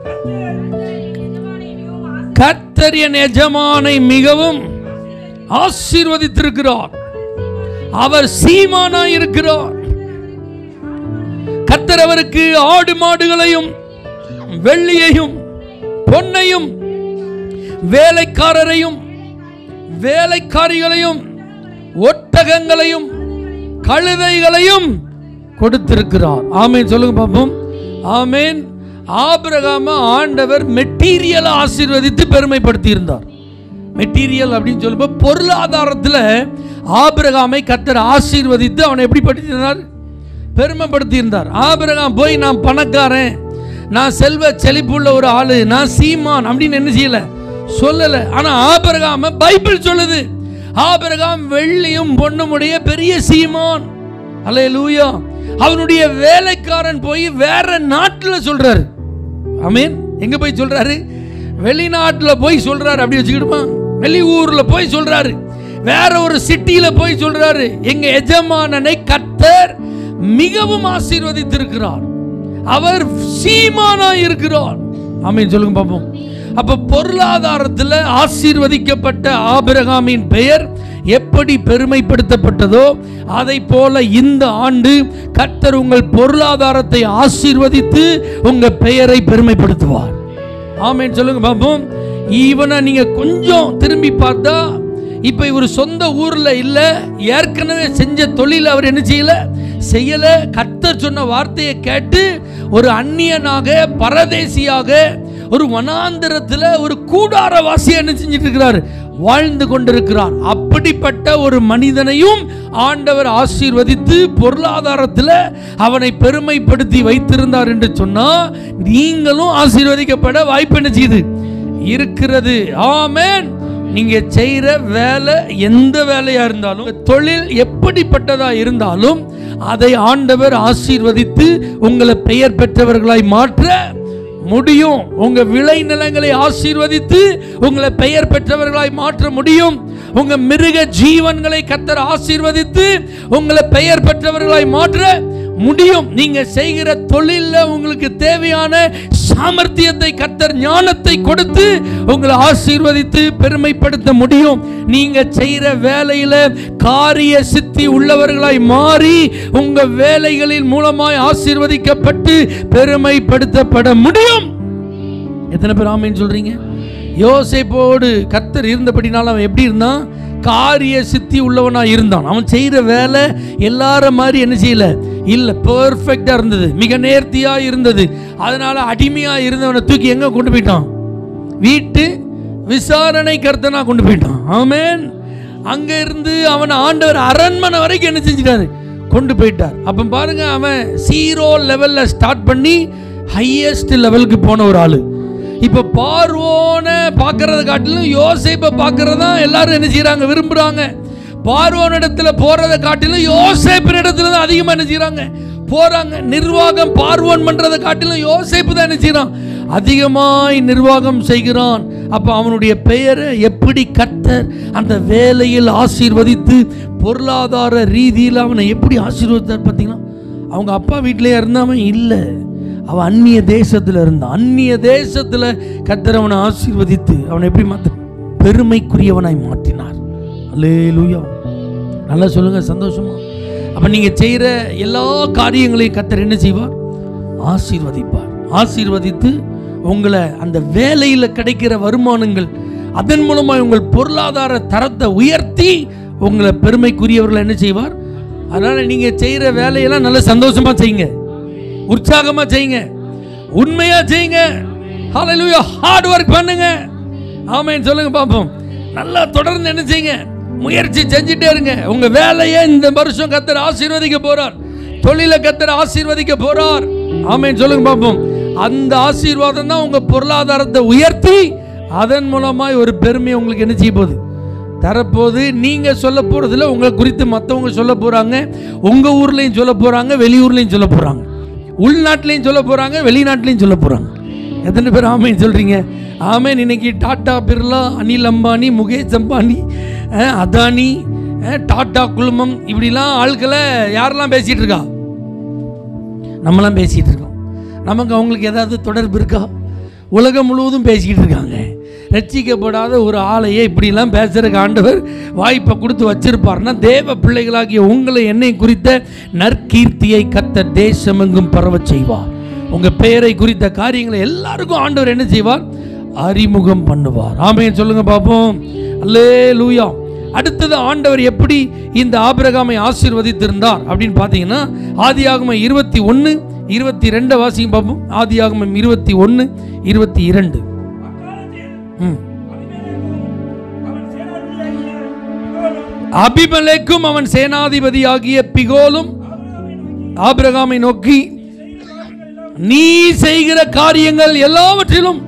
கர்த்தர் என் எஜமானை மிகவும் ஆசீர்வதித்திருக்கிறார் அவர் சீமானா இருக்கிறார் கர்த்தர் அவருக்கு ஆடு மாடுகளையும் வெள்ளியையும் பொன்னையும் வேலைக்காரரையும் வேலைக்காரிகளையும் ஒட்டகங்களையும் கழுதைகளையும் கொடுத்திருக்கிறார் ஆமேன் சொல்லுங்க பாப்போம் ஆமேன் ஆபிரகாம ஆண்டவர் மெட்டீரியல் ஆசீர்வதித்து பெருமைப்படுத்தி இருந்தார் மெட்டீரியல் அப்படின்னு சொல்லும்போது பொருளாதாரத்தில் ஆபிரகாமை கத்தர் ஆசீர்வதித்து அவனை எப்படி படுத்தினார் பெருமைப்படுத்தி இருந்தார் ஆபிரகாம் போய் நான் பணக்காரன் நான் செல்வ செழிப்புள்ள ஒரு ஆளு நான் சீமான் அப்படின்னு என்ன செய்யல சொல்லல ஆனா ஆபிரகாம பைபிள் சொல்லுது ஆபிரகாம் வெள்ளியும் பொண்ணுமுடைய பெரிய சீமான் அல்லே லூயா அவனுடைய வேலைக்காரன் போய் வேற நாட்டுல சொல்றாரு ஆமீன் எங்க போய் சொல்றாரு வெளிநாட்டுல போய் சொல்றாரு அப்படி வச்சுக்கிடுமா வெளியூர்ல போய் சொல்றாரு வேற ஒரு சிட்டியில போய் சொல்றாரு எங்க எஜமானனை கத்தர் மிகவும் ஆசீர்வதித்திருக்கிறார் அவர் சீமானா இருக்கிறார் ஆமீன் சொல்லுங்க பாப்போம் அப்ப பொருளாதாரத்தில் ஆசீர்வதிக்கப்பட்ட ஆபிரகாமின் பெயர் எப்படி பெருமைப்படுத்தப்பட்டதோ அதை போல இந்த ஆண்டு கர்த்தர் உங்கள் பொருளாதாரத்தை ஆசீர்வதித்து உங்க பெயரை பெருமைப்படுத்துவார் ஆமேன் சொல்லுங்க பாப்போம் ஈவனை நீங்க கொஞ்சம் திரும்பி பார்த்தா இப்ப இவர் சொந்த ஊர்ல இல்ல ஏற்கனவே செஞ்ச தொழில் அவர் என்ன செய்யல செய்யல கர்த்தர் சொன்ன வார்த்தையை கேட்டு ஒரு அந்நியனாக பரதேசியாக ஒரு வனாந்திரத்தில் ஒரு கூடார வாசியை என்ன செஞ்சிட்டு இருக்கிறார் வாழ்ந்து கொண்டிருக்கிறார் அப்படிப்பட்ட ஒரு மனிதனையும் ஆண்டவர் ஆசீர்வதித்து பொருளாதாரத்தில் அவனை பெருமைப்படுத்தி வைத்திருந்தார் என்று சொன்னா நீங்களும் ஆசீர்வதிக்கப்பட வாய்ப்பு என்ன செய்யுது இருக்கிறது ஆமென் நீங்க செய்யற வேலை எந்த வேலையா இருந்தாலும் தொழில் எப்படிப்பட்டதா இருந்தாலும் அதை ஆண்டவர் ஆசீர்வதித்து உங்களை பெயர் பெற்றவர்களாய் மாற்ற முடியும் உங்க விளை நிலங்களை ஆசீர்வதித்து உங்களை பெயர் பெற்றவர்களாய் மாற்ற முடியும் உங்க மிருக ஜீவன்களை கத்தர் ஆசீர்வதித்து உங்களை பெயர் பெற்றவர்களாய் மாற்ற முடியும் நீங்க செய்கிற தொழில்ல உங்களுக்கு தேவையான சாமர்த்தியத்தை கத்தர் ஞானத்தை கொடுத்து உங்களை ஆசீர்வதித்து பெருமைப்படுத்த முடியும் நீங்க செய்யற வேலையில காரிய சித்தி உள்ளவர்களாய் மாறி உங்க வேலைகளின் மூலமாய் ஆசீர்வதிக்கப்பட்டு பெருமைப்படுத்தப்பட முடியும் எத்தனை பேர் ஆமேன்னு சொல்றீங்க யோசேப்போடு கத்தர் இருந்தபடினால அவன் எப்படி இருந்தான் காரிய சித்தி உள்ளவனா இருந்தான் அவன் செய்கிற வேலை எல்லார மாதிரி என்ன செய்யல இல்லை பெர்ஃபெக்டாக இருந்தது மிக நேர்த்தியா இருந்தது அதனால அடிமையா இருந்தவனை தூக்கி எங்க கொண்டு போயிட்டான் வீட்டு விசாரணை கர்த்தனா கொண்டு போயிட்டான் ஆமென் அங்க இருந்து அவன் ஆண்டவர் அரண்மனை வரைக்கும் என்ன செஞ்சிட்டாரு கொண்டு போயிட்டார் அப்போ பாருங்க அவன் ஜீரோ லெவல்ல ஸ்டார்ட் பண்ணி ஹையஸ்ட் லெவலுக்கு போன ஒரு ஆளு இப்போ பார்வோனை பார்க்கறத காட்டிலும் யோசேப்பை பார்க்கறது தான் எல்லாரும் என்ன செய்றாங்க விரும்புறாங்க பார்வோன் இடத்துல போறதை காட்டிலும் யோசேப்பின் இடத்துல தான் அதிகமாக என்ன செய்றாங்க போறாங்க நிர்வாகம் பார்வோன் பண்றதை காட்டிலும் யோசேப்பு தான் என்ன செய்றான் அதிகமாய் நிர்வாகம் செய்கிறான் அப்ப அவனுடைய பெயரை எப்படி கத்தர் அந்த வேலையில் ஆசீர்வதித்து பொருளாதார ரீதியில் அவனை எப்படி ஆசீர்வதித்தார் பார்த்தீங்களா அவங்க அப்பா வீட்டிலே இருந்தவன் இல்லை அவன் அந்நிய தேசத்தில் இருந்தான் அந்நிய தேசத்தில் கத்தர் அவனை ஆசீர்வதித்து அவனை எப்படி மாற்ற பெருமைக்குரியவனாய் மாற்றினார் அல்லேலூயா நல்லா சொல்லுங்க சந்தோஷமா அப்ப நீங்க செய்யற எல்லா காரியங்களையும் கத்தர் என்ன செய்வார் ஆசீர்வதிப்பார் ஆசீர்வதித்து உங்களை அந்த வேலையில் கிடைக்கிற வருமானங்கள் அதன் மூலமாக உங்கள் பொருளாதார தரத்தை உயர்த்தி உங்களை பெருமைக்குரியவர்களை என்ன செய்வார் அதனால நீங்க செய்யற வேலையெல்லாம் நல்ல சந்தோஷமா செய்யுங்க உற்சாகமா செய்யுங்க உண்மையா செய்யுங்க ஹalleluya ஹார்ட் ஒர்க் பண்ணுங்க ஆமென் சொல்லுங்க பாப்போம் நல்லா தொடர்ந்து என்ன செய்யுங்க முயற்சி செஞ்சுட்டே இருங்க உங்க வேலையை இந்த வருஷம் கத்தர் ஆசீர்வதிக்க போறார் தொழில கத்தர் ஆசீர்வதிக்க போறார் ஆமென் சொல்லுங்க பாப்போம் அந்த ஆசீர்வாதம் தான் உங்க பொருளாதாரத்தை உயர்த்தி அதன் மூலமாய் ஒரு பெருமை உங்களுக்கு என்ன செய்ய போகுது தரப்போது நீங்க சொல்ல போறதுல உங்களை குறித்து மற்றவங்க சொல்ல போறாங்க உங்க ஊர்லயும் சொல்ல போறாங்க வெளியூர்லயும் சொல்ல போறாங்க உள்நாட்டிலையும் சொல்ல போறாங்க வெளிநாட்டிலையும் சொல்ல போறாங்க எத்தனை பேர் ஆமைன்னு சொல்றீங்க ஆமேன் இன்னைக்கு டாடா பிர்லா அனில் அம்பானி முகேஷ் அம்பானி அஹ், அதானி அஹ், டாடா குழுமம் இப்படிலாம் ஆட்களை யாரெல்லாம் பேசிட்டு இருக்கா நம்மளாம் பேசிகிட்டு இருக்கோம் நமக்கு அவங்களுக்கு ஏதாவது தொடர்பு இருக்கா உலகம் முழுவதும் பேசிக்கிட்டு இருக்காங்க ரட்சிக்கப்படாத ஒரு ஆளையே இப்படிலாம் பேசுறதுக்கு ஆண்டவர் வாய்ப்பை கொடுத்து வச்சிருப்பார்னா தேவ பிள்ளைகளாகிய உங்களை என்னை குறித்த நற்கீர்த்தியை கத்த தேசமெங்கும் பரவச் செய்வார் உங்கள் பெயரை குறித்த காரியங்களை எல்லாருக்கும் ஆண்டவர் என்ன செய்வார் அறிமுகம் பண்ணுவார் ஆமையன் சொல்லுங்க பார்ப்போம் அல்லே லூயா அடுத்தது ஆண்டவர் எப்படி இந்த ஆபிரகாமை ஆசீர்வதித்திருந்தார் அப்படின்னு பார்த்தீங்கன்னா ஆதியாகமம் இருபத்தி ஒன்று இருபத்தி ரெண்டு வாசிக்கும் பார்ப்போம் ஆதியாகமம் இருபத்தி ஒன்று இருபத்தி இரண்டு ம் அபிமலேக்கும் அவன் சேனாதிபதியாகிய பிகோலும் ஆபிரகாமை நோக்கி நீ செய்கிற காரியங்கள் எல்லாவற்றிலும்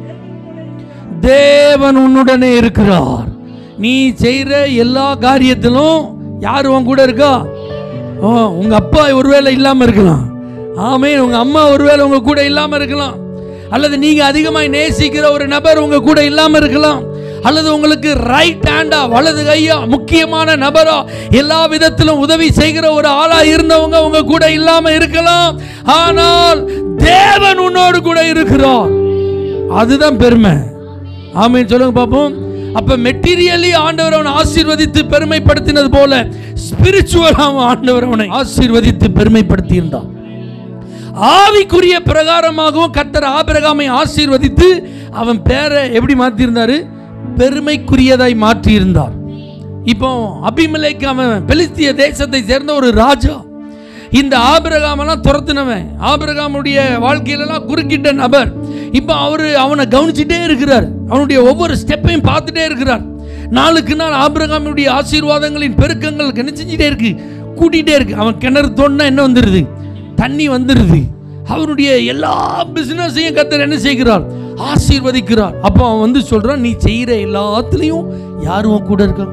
தேவன் உன்னுடனே இருக்கிறார் நீ செய்கிற எல்லா காரியத்திலும் யார் உன் கூட இருக்கா ஓ உங்க அப்பா ஒருவேளை இல்லாம இருக்கலாம் ஆமே உங்க அம்மா ஒருவேளை உங்க கூட இல்லாம இருக்கலாம் அல்லது நீங்க அதிகமாய் நேசிக்கிற ஒரு நபர் உங்க கூட இல்லாம இருக்கலாம் அல்லது உங்களுக்கு ரைட் ஹேண்டா வலது கையா முக்கியமான நபரா எல்லா விதத்திலும் உதவி செய்கிற ஒரு ஆளா இருந்தவங்க உங்க கூட இல்லாம இருக்கலாம் ஆனால் தேவன் உன்னோடு கூட இருக்கிறார் அதுதான் பெருமை ஆமென் சொல்லுங்க பாப்போம் அப்ப மெட்டீரியலி ஆண்டவர் அவனை ஆசீர்வதித்து பெருமைப்படுத்தினது போல ஸ்பிரிச்சுவலாக ஆண்டவர் அவனை ஆசீர்வதித்து பெருமைப்படுத்தி இருந்தார் ஆவிக்குரிய பிரகாரமாகவும் கர்த்தர் ஆபிரகாமை ஆசீர்வதித்து அவன் பேரை எப்படி மாற்றியிருந்தாரு பெருமைக்குரியதாய் மாற்றியிருந்தார் இப்போ அபிமலைக்கு அவன் பெலிஸ்திய தேசத்தை சேர்ந்த ஒரு ராஜா இந்த ஆபிரகாமெல்லாம் துரத்துனவன் ஆபிரகாமுடைய வாழ்க்கையிலலாம் குறுக்கிட்ட நபர் இப்போ அவர் அவனை கவனிச்சுட்டே இருக்கிறார் அவனுடைய ஒவ்வொரு ஸ்டெப்பையும் பார்த்துட்டே இருக்கிறார் நாளுக்கு நாள் ஆபிரகாமுடைய ஆசீர்வாதங்களின் பெருக்கங்கள் என்ன செஞ்சுட்டே இருக்கு கூட்டிகிட்டே இருக்கு அவன் கிணறு தோண்டினா என்ன வந்துடுது தண்ணி வந்துடுது அவருடைய எல்லா பிசினஸையும் கத்தர் என்ன செய்கிறார் ஆசீர்வதிக்கிறார் அப்போ அவன் வந்து சொல்றான் நீ செய்கிற எல்லாத்துலேயும் யாரும் கூட இருக்கா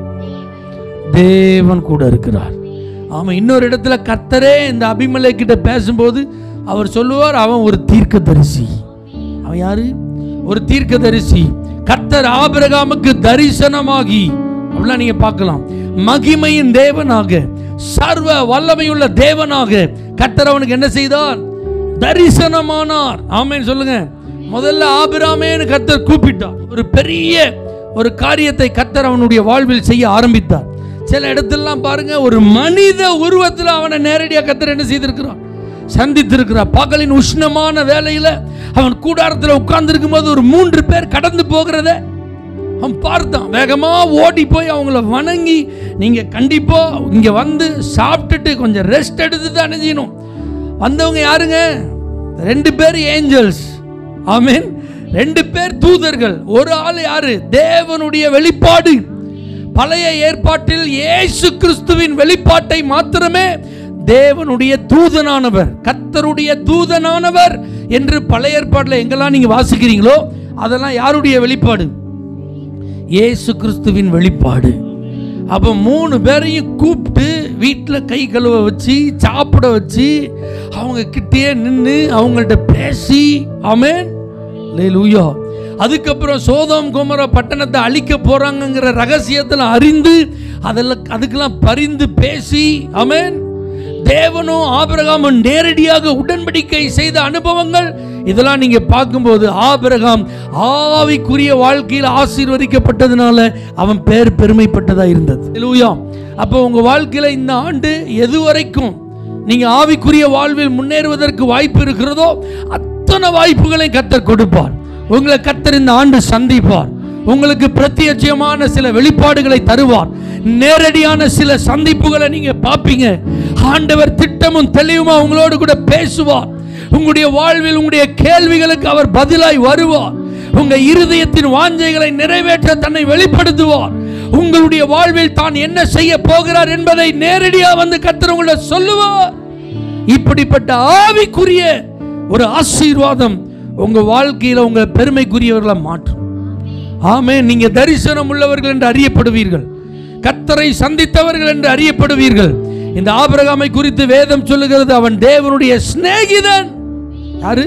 தேவன் கூட இருக்கிறார் ஆமாம் இன்னொரு இடத்துல கர்த்தரே இந்த அபிமலை கிட்ட பேசும்போது அவர் சொல்லுவார் அவன் ஒரு தீர்க்கதரிசி அவன் யாரு ஒரு தீர்க்கதரிசி கர்த்தர் ஆபிரகாமுக்கு தரிசனமாகி அப்படிலாம் நீங்க பார்க்கலாம் மகிமையின் தேவனாக சர்வ வல்லமையுள்ள தேவனாக கர்த்தர் அவனுக்கு என்ன செய்தார் தரிசனமானார் ஆமென் சொல்லுங்க முதல்ல ஆபிராமேன்னு கர்த்தர் கூப்பிட்டார் ஒரு பெரிய ஒரு காரியத்தை கர்த்தர் அவனுடைய வாழ்வில் செய்ய ஆரம்பித்தார் சில இடத்துலலாம் பாருங்க ஒரு மனித உருவத்தில் அவனை நேரடியாக கர்த்தர் என்ன செய்திருக்கிறான் சந்தித்திருக்கிறார் பகலின் உஷ்ணமான வேலையில அவன் கூடாரத்தில் உட்கார்ந்து போது ஒரு மூன்று பேர் கடந்து போகிறத அவன் பார்த்தான் வேகமா ஓடி போய் அவங்கள வணங்கி நீங்க கண்டிப்பா இங்க வந்து சாப்பிட்டுட்டு கொஞ்சம் ரெஸ்ட் எடுத்து தான் செய்யணும் வந்தவங்க யாருங்க ரெண்டு பேர் ஏஞ்சல்ஸ் ஆமென் ரெண்டு பேர் தூதர்கள் ஒரு ஆள் யாரு தேவனுடைய வெளிப்பாடு பழைய ஏற்பாட்டில் இயேசு கிறிஸ்துவின் வெளிப்பாட்டை மாத்திரமே தேவனுடைய தூதனானவர் கர்த்தருடைய தூதனானவர் என்று பழைய ஏற்பாட்டில் எங்கெல்லாம் நீங்க வாசிக்கிறீங்களோ அதெல்லாம் யாருடைய வெளிப்பாடு இயேசு கிறிஸ்துவின் வெளிப்பாடு அப்போ மூணு பேரையும் கூப்பிட்டு வீட்டில் கை கழுவ வச்சு சாப்பிட வச்சு அவங்க கிட்டேயே நின்று அவங்கள்ட்ட பேசி ஆமென் லூயா அதுக்கப்புறம் சோதம் குமர பட்டணத்தை அழிக்க போறாங்கங்கிற ரகசியத்தில் அறிந்து அதெல்லாம் அதுக்கெல்லாம் பரிந்து பேசி ஆமென் தேவனும் ஆபிரகாமும் நேரடியாக உடன்படிக்கை செய்த அனுபவங்கள் இதெல்லாம் நீங்க பார்க்கும்போது ஆபிரகாம் ஆவிக்குரிய வாழ்க்கையில் ஆசீர்வதிக்கப்பட்டதுனால அவன் பேர் பெருமைப்பட்டதா இருந்தது ஹalleluya. அப்போ உங்க வாழ்க்கையில இந்த ஆண்டு எது வரைக்கும் நீங்க ஆவிக்குரிய வாழ்வில் முன்னேறுவதற்கு வாய்ப்பு இருக்கிறதோ அத்தனை வாய்ப்புகளை கத்தர் கொடுப்பார் உங்களை கத்தர் இந்த ஆண்டு சந்திப்பார் உங்களுக்கு பிரத்யட்சமான சில வெளிப்பாடுகளை தருவார் நேரடியான சில சந்திப்புகளை நீங்க பார்ப்பீங்க ஆண்டவர் திட்டமும் தெளிவுமா உங்களோடு கூட பேசுவார் உங்களுடைய வாழ்வில் உங்களுடைய கேள்விகளுக்கு அவர் பதிலாய் வருவார் உங்க இருதயத்தின் வாஞ்சைகளை நிறைவேற்ற தன்னை வெளிப்படுத்துவார் உங்களுடைய வாழ்வில் தான் என்ன செய்ய போகிறார் என்பதை நேரடியாக வந்து கத்தர் உங்களை சொல்லுவார் இப்படிப்பட்ட ஆவிக்குரிய ஒரு ஆசீர்வாதம் உங்க வாழ்க்கையில உங்க பெருமைக்குரியவர்களை மாற்றும் ஆமே நீங்க தரிசனம் உள்ளவர்கள் என்று அறியப்படுவீர்கள் கர்த்தரை சந்தித்தவர்கள் என்று அறியப்படுவீர்கள் இந்த ஆபிரகாமை குறித்து வேதம் சொல்லுகிறது அவன் தேவனுடைய சிநேகிதன் யாரு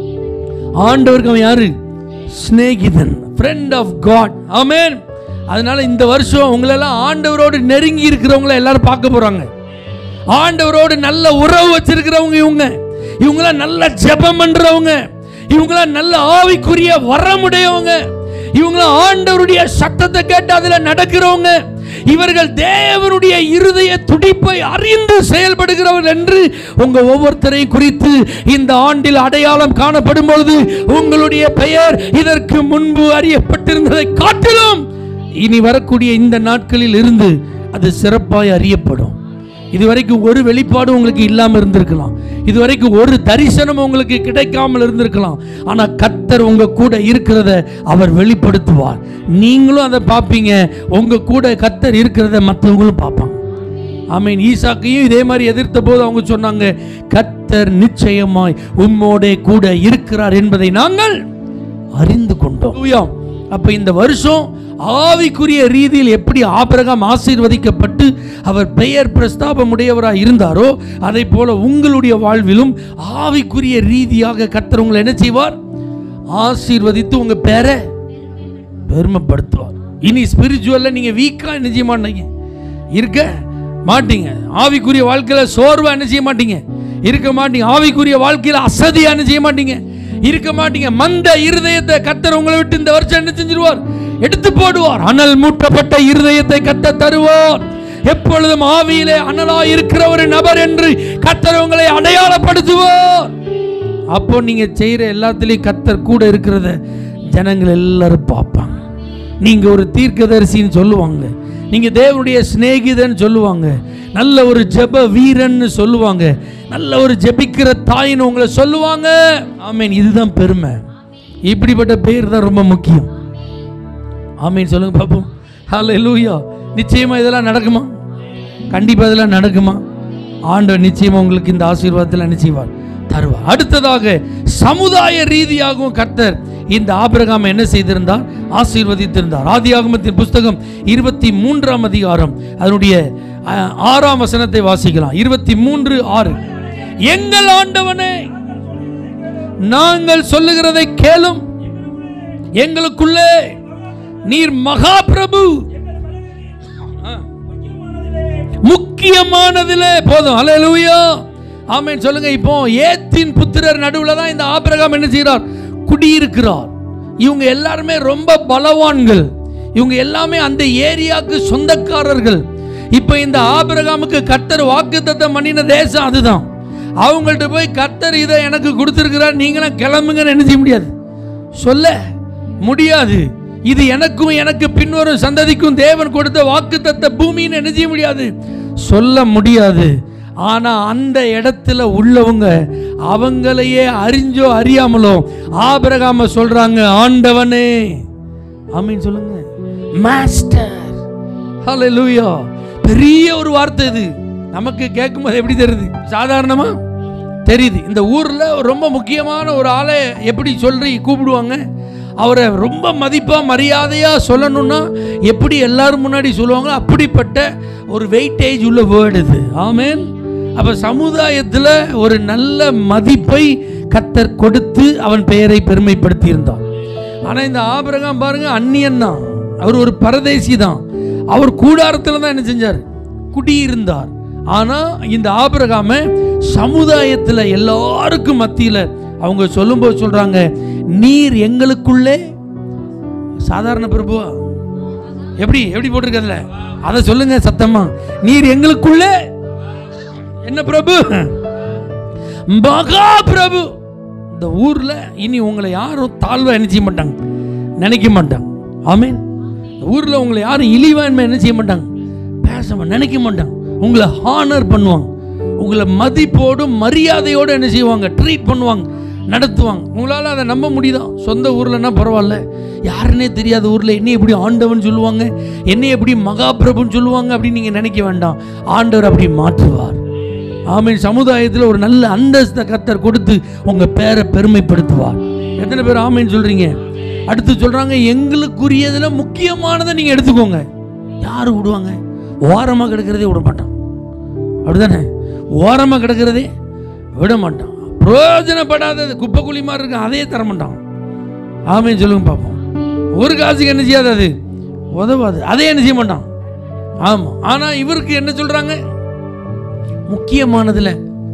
ஆண்டவருக்கு அவன் யாரு சிநேகிதன் ஃப்ரெண்ட் ஆஃப் காட் ஆமென் அதனால இந்த வருஷம் உங்களெல்லாம் ஆண்டவரோடு நெருங்கி இருக்கிறவங்கள எல்லாரும் பார்க்க போறாங்க ஆண்டவரோடு நல்ல உறவு வச்சிருக்கிறவங்க இவங்க இவங்களாம் நல்ல ஜெபம் பண்றவங்க இவங்களாம் நல்ல ஆவிக்குரிய வரமுடையவங்க இவங்களாம் ஆண்டவருடைய சத்தத்தை கேட்டு அதுல நடக்கிறவங்க இவர்கள் தேவனுடைய இருதய துடிப்பை அறிந்து செயல்படுகிறவர்கள் என்று உங்க ஒவ்வொருத்தரையும் குறித்து இந்த ஆண்டில் அடையாளம் காணப்படும் பொழுது உங்களுடைய பெயர் இதற்கு முன்பு அறியப்பட்டிருந்ததை காட்டிலும் இனி வரக்கூடிய இந்த நாட்களில் இருந்து அது சிறப்பாய் அறியப்படும் இதுவரைக்கும் ஒரு வெளிப்பாடு உங்களுக்கு இல்லாம இருந்திருக்கலாம் இதுவரைக்கும் ஒரு தரிசனம் உங்களுக்கு கிடைக்காமல் இருந்திருக்கலாம் ஆனா கர்த்தர் உங்க கூட இருக்கிறத அவர் வெளிப்படுத்துவார் நீங்களும் அதை பார்ப்பீங்க உங்க கூட கர்த்தர் இருக்கிறத மற்றவங்களும் பார்ப்பாங்க ஆமீன் ஈசாக்கையும் இதே மாதிரி எதிர்த்த போது அவங்க சொன்னாங்க கர்த்தர் நிச்சயமாய் உம்மோடே கூட இருக்கிறார் என்பதை நாங்கள் அறிந்து கொண்டோம் ஹalleluya. அப்ப இந்த வருஷம் ஆவிக்குரிய ரீதியில் எப்படி ஆபிரகாம் ஆசீர்வதிக்கப்பட்டு அவர் பெயர் பிரஸ்தாபம் உடையவராக இருந்தாரோ அதை போல உங்களுடைய வாழ்விலும் ஆவிக்குரிய ரீதியாக கர்த்தர் உங்களை என்ன செய்வார் ஆசீர்வதித்து உங்க பேரை பெருமைப்படுத்துவார் இனி ஸ்பிரிச்சுவல்ல நீங்க வீக்கா என்ன செய்ய மாட்டீங்க இருக்க மாட்டீங்க ஆவிக்குரிய வாழ்க்கையில சோர்வா என்ன செய்ய மாட்டீங்க இருக்க மாட்டீங்க ஆவிக்குரிய வாழ்க்கையில அசதியா என்ன செய்ய மாட்டீங்க இருக்க மாட்டீங்க மந்த இருதயத்தை கத்தர் உங்களை விட்டு இந்த வருஷம் என்ன செஞ்சிருவார் எடுத்து போடுவார் அனல் மூட்டப்பட்ட இருதயத்தை கத்த தருவார் எப்பொழுதும் ஆவியிலே அனலா இருக்கிற ஒரு நபர் என்று கத்தர் உங்களை அடையாளப்படுத்துவார் அப்போ நீங்க செய்யற எல்லாத்துலயும் கத்தர் கூட இருக்கிறத ஜனங்கள் எல்லாரும் பார்ப்பாங்க நீங்க ஒரு தீர்க்கதரிசின்னு சொல்லுவாங்க நீங்க தேவனுடைய சிநேகிதன் சொல்லுவாங்க நல்ல ஒரு ஜெப வீரன்னு சொல்லுவாங்க நல்ல ஒரு ஜெபிக்கிற தாயின்னு உங்களை சொல்லுவாங்க ஆமீன் இதுதான் பெருமை இப்படிப்பட்ட பேர் தான் ரொம்ப முக்கியம் ஆமீன் சொல்லுங்க பாப்போம் ஹalleluya நிச்சயமா இதெல்லாம் நடக்குமா கண்டிப்பா இதெல்லாம் நடக்குமா ஆண்டவர் நிச்சயமா உங்களுக்கு இந்த ஆசீர்வாதத்தில் நிச்சயவார் தருவார் அடுத்ததாக சமுதாய ரீதியாகவும் கர்த்தர் இந்த ஆபிரகாம் என்ன செய்திருந்தார் ஆசீர்வதித்திருந்தார் ஆதியாகமத்தின் புஸ்தகம் இருபத்தி மூன்றாம் அதிகாரம் அதனுடைய அஹ், ஆறாம் வசனத்தை வாசிக்கலாம் இருபத்தி மூன்று ஆறு எங்கள் ஆண்டவனே நாங்கள் சொல்லுகிறதை கேளும் எங்களுக்குள்ளே நீர் மகா பிரபு முக்கியமானதிலே போதும் அல்லேலூயா ஆமென் சொல்லுங்க இப்போ ஏத்தின் புத்திரர் நடுவுல தான் இந்த ஆபிரகாம் என்ன செய்கிறார் குடியிருக்கிறார் இவங்க எல்லாருமே ரொம்ப பலவான்கள் இவங்க எல்லாமே அந்த ஏரியாவுக்கு சொந்தக்காரர்கள் இப்போ இந்த ஆபிரகாமுக்கு கர்த்தர் வாக்குத்தத்தம் பண்ணின தேசம் அதுதான் அவங்கள்ட்ட போய் கர்த்தர் இதை எனக்கு கொடுத்துருக்கிறார் நீங்களும் கிளம்புங்கன்னு என்ன செய்ய முடியாது சொல்ல முடியாது இது எனக்கும் எனக்கு பின்வரும் சந்ததிக்கும் தேவன் கொடுத்த வாக்குத்தத்த பூமின்னு என்ன செய்ய முடியாது சொல்ல முடியாது ஆனா அந்த இடத்துல உள்ளவங்க அவங்களையே அறிஞ்சோ அறியாமலோ ஆபிரகாம சொல்றாங்க ஆண்டவனே ஆமீன் சொல்லுங்க மாஸ்டர் ஹalleluya பெரிய ஒரு வார்த்தை இது நமக்கு கேட்கும்போது எப்படி தெரியுது சாதாரணமா தெரியுது இந்த ஊர்ல ரொம்ப முக்கியமான ஒரு ஆளை எப்படி சொல்லி கூப்பிடுவாங்க அவரை ரொம்ப மதிப்பா மரியாதையா சொல்லணும்னா எப்படி எல்லாரும் முன்னாடி சொல்லுவாங்க அப்படிப்பட்ட ஒரு வெயிட்டேஜ் உள்ள வேர்டு இது ஆமென் அப்ப சமுதாயத்துல ஒரு நல்ல மதிப்பை கத்தர் கொடுத்து அவன் பெயரை பெருமைப்படுத்தி இருந்தான் ஆனா இந்த ஆபிரகாம் பாருங்க அந்நியன் தான் அவர் ஒரு பரதேசி தான் அவர் கூடாரத்தில் தான் என்ன செஞ்சார் குடியிருந்தார் ஆனா இந்த ஆபிரகாம சமுதாயத்துல எல்லாருக்கும் மத்தியில அவங்க சொல்லும்போது சொல்றாங்க நீர் எங்களுக்குள்ளே சாதாரண பிரபுவா எப்படி எப்படி போட்டிருக்கதுல அதை சொல்லுங்க சத்தமா நீர் எங்களுக்குள்ளே என்ன பிரபு மகா பிரபு இந்த ஊர்ல இனி உங்களை யாரும் தாழ்வா என்ன செய்ய மாட்டாங்க நினைக்க மாட்டாங்க ஆமீன் இந்த ஊர்ல உங்களை யாரும் இழிவான்மை என்ன செய்ய மாட்டாங்க பேச மா- நினைக்க மாட்டாங்க உங்களை ஹானர் பண்ணுவாங்க உங்களை மதிப்போடும் மரியாதையோடு என்ன செய்வாங்க ட்ரீட் பண்ணுவாங்க நடத்துவாங்க உங்களால் அதை நம்ப முடியுதா சொந்த ஊர்லன்னா பரவாயில்ல யாருன்னே தெரியாத ஊரில் என்னை எப்படி ஆண்டவன் சொல்லுவாங்க என்னை எப்படி மகாபிரபுன்னு சொல்லுவாங்க அப்படின்னு நீங்கள் நினைக்க வேண்டாம் ஆண்டவர் அப்படி மாற்றுவார் ஆமீன் சமுதாயத்தில் ஒரு நல்ல அந்தஸ்தை கத்தர் கொடுத்து உங்கள் பேரை பெருமைப்படுத்துவார் எத்தனை பேர் ஆமீன் சொல்கிறீங்க அடுத்து சொல்கிறாங்க எங்களுக்குரியதில் முக்கியமானதை நீங்கள் எடுத்துக்கோங்க யார் விடுவாங்க ஓரமாக கிடக்கிறதே விட மாட்டான் அப்படிதானே ஓரமாக கிடக்கிறதே விட மாட்டான் பிரயோஜனப்படாதது குப்பை குழி மாதிரி இருக்கு அதையே தர மாட்டான் ஆமைன்னு சொல்லுங்க பார்ப்போம் ஒரு காசுக்கு என்ன செய்யாது அது உதவாது அதே என்ன செய்ய மாட்டான் ஆமாம் ஆனால் இவருக்கு என்ன சொல்கிறாங்க முக்கியமானதில்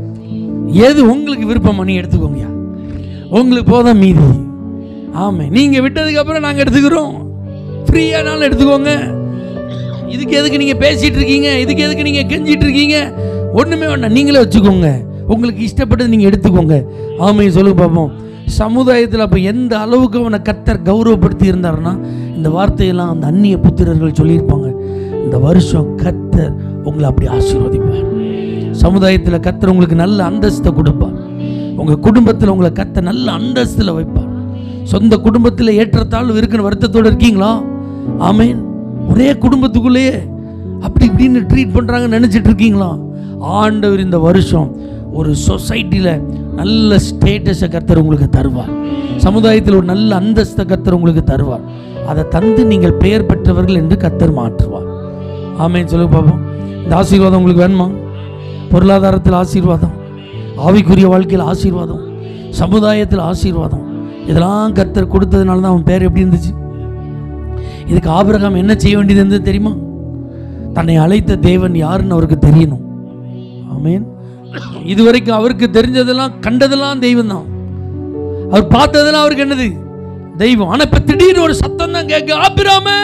எது உங்களுக்கு விருப்பமா நீ எடுத்துக்கோங்கய்யா உங்களுக்கு போதும் மீதி ஆமாம் நீங்கள் விட்டதுக்கு அப்புறம் நாங்கள் எடுத்துக்கிறோம் ஃப்ரீயானாலும் எடுத்துக்கோங்க இதுக்கு எதுக்கு நீங்கள் பேசிட்டு இருக்கீங்க இதுக்கு எதுக்கு நீங்கள் கெஞ்சிட்டு இருக்கீங்க ஒன்றுமே வேண்டாம் நீங்களே வச்சுக்கோங்க உங்களுக்கு இஷ்டப்பட்டது நீங்கள் எடுத்துக்கோங்க ஆமையை சொல்லுங்க பார்ப்போம் சமுதாயத்தில் அப்போ எந்த அளவுக்கு அவனை கத்தர் கௌரவப்படுத்தி இருந்தாருன்னா இந்த வார்த்தையெல்லாம் அந்த அந்நிய புத்திரர்கள் சொல்லியிருப்பாங்க இந்த வருஷம் கத்தர் உங்களை அப்படி ஆசீர்வதிப்பார் சமுதாயத்தில் கத்தர் உங்களுக்கு நல்ல அந்தஸ்தை கொடுப்பார் உங்கள் குடும்பத்தில் உங்களை கத்த நல்ல அந்தஸ்தில் வைப்பார் சொந்த குடும்பத்தில் ஏற்றத்தாழ்வு இருக்குன்னு வருத்தத்தோடு இருக்கீங்களா ஆமேன் ஒரே குடும்பத்துக்குள்ளேயே அப்படி இப்படின்னு ட்ரீட் பண்ணுறாங்கன்னு நினச்சிட்டு இருக்கீங்களா ஆண்டவர் இந்த வருஷம் ஒரு சொசைட்டியில் நல்ல ஸ்டேட்டஸை கர்த்தர் உங்களுக்கு தருவார் சமுதாயத்தில் ஒரு நல்ல அந்தஸ்தை கர்த்தர் உங்களுக்கு தருவார் அதை தந்து நீங்கள் பெயர் பெற்றவர்கள் என்று கர்த்தர் மாற்றுவார் ஆமேன் சொல்லுங்க பார்ப்போம் இந்த ஆசீர்வாதம் உங்களுக்கு வேணுமா பொருளாதாரத்தில் ஆசீர்வாதம் ஆவிக்குரிய வாழ்க்கையில் ஆசீர்வாதம் சமுதாயத்தில் ஆசீர்வாதம் இதெல்லாம் கர்த்தர் கொடுத்ததுனால தான் அவன் பேர் எப்படி இருந்துச்சு இதுக்கு ஆபிரகாம் என்ன செய்ய வேண்டியது இருந்தது தெரியுமா தன்னை அழைத்த தேவன் யாருன்னு அவருக்கு தெரியணும் ஆமேன் இதுவரைக்கும் அவருக்கு தெரிஞ்சதெல்லாம் கண்டதெல்லாம் தெய்வம் தான் அவர் பார்த்ததெல்லாம் அவருக்கு என்னது தெய்வம் ஆனா இப்ப திடீர்னு ஒரு சத்தம் தான் கேட்க ஆபிராமே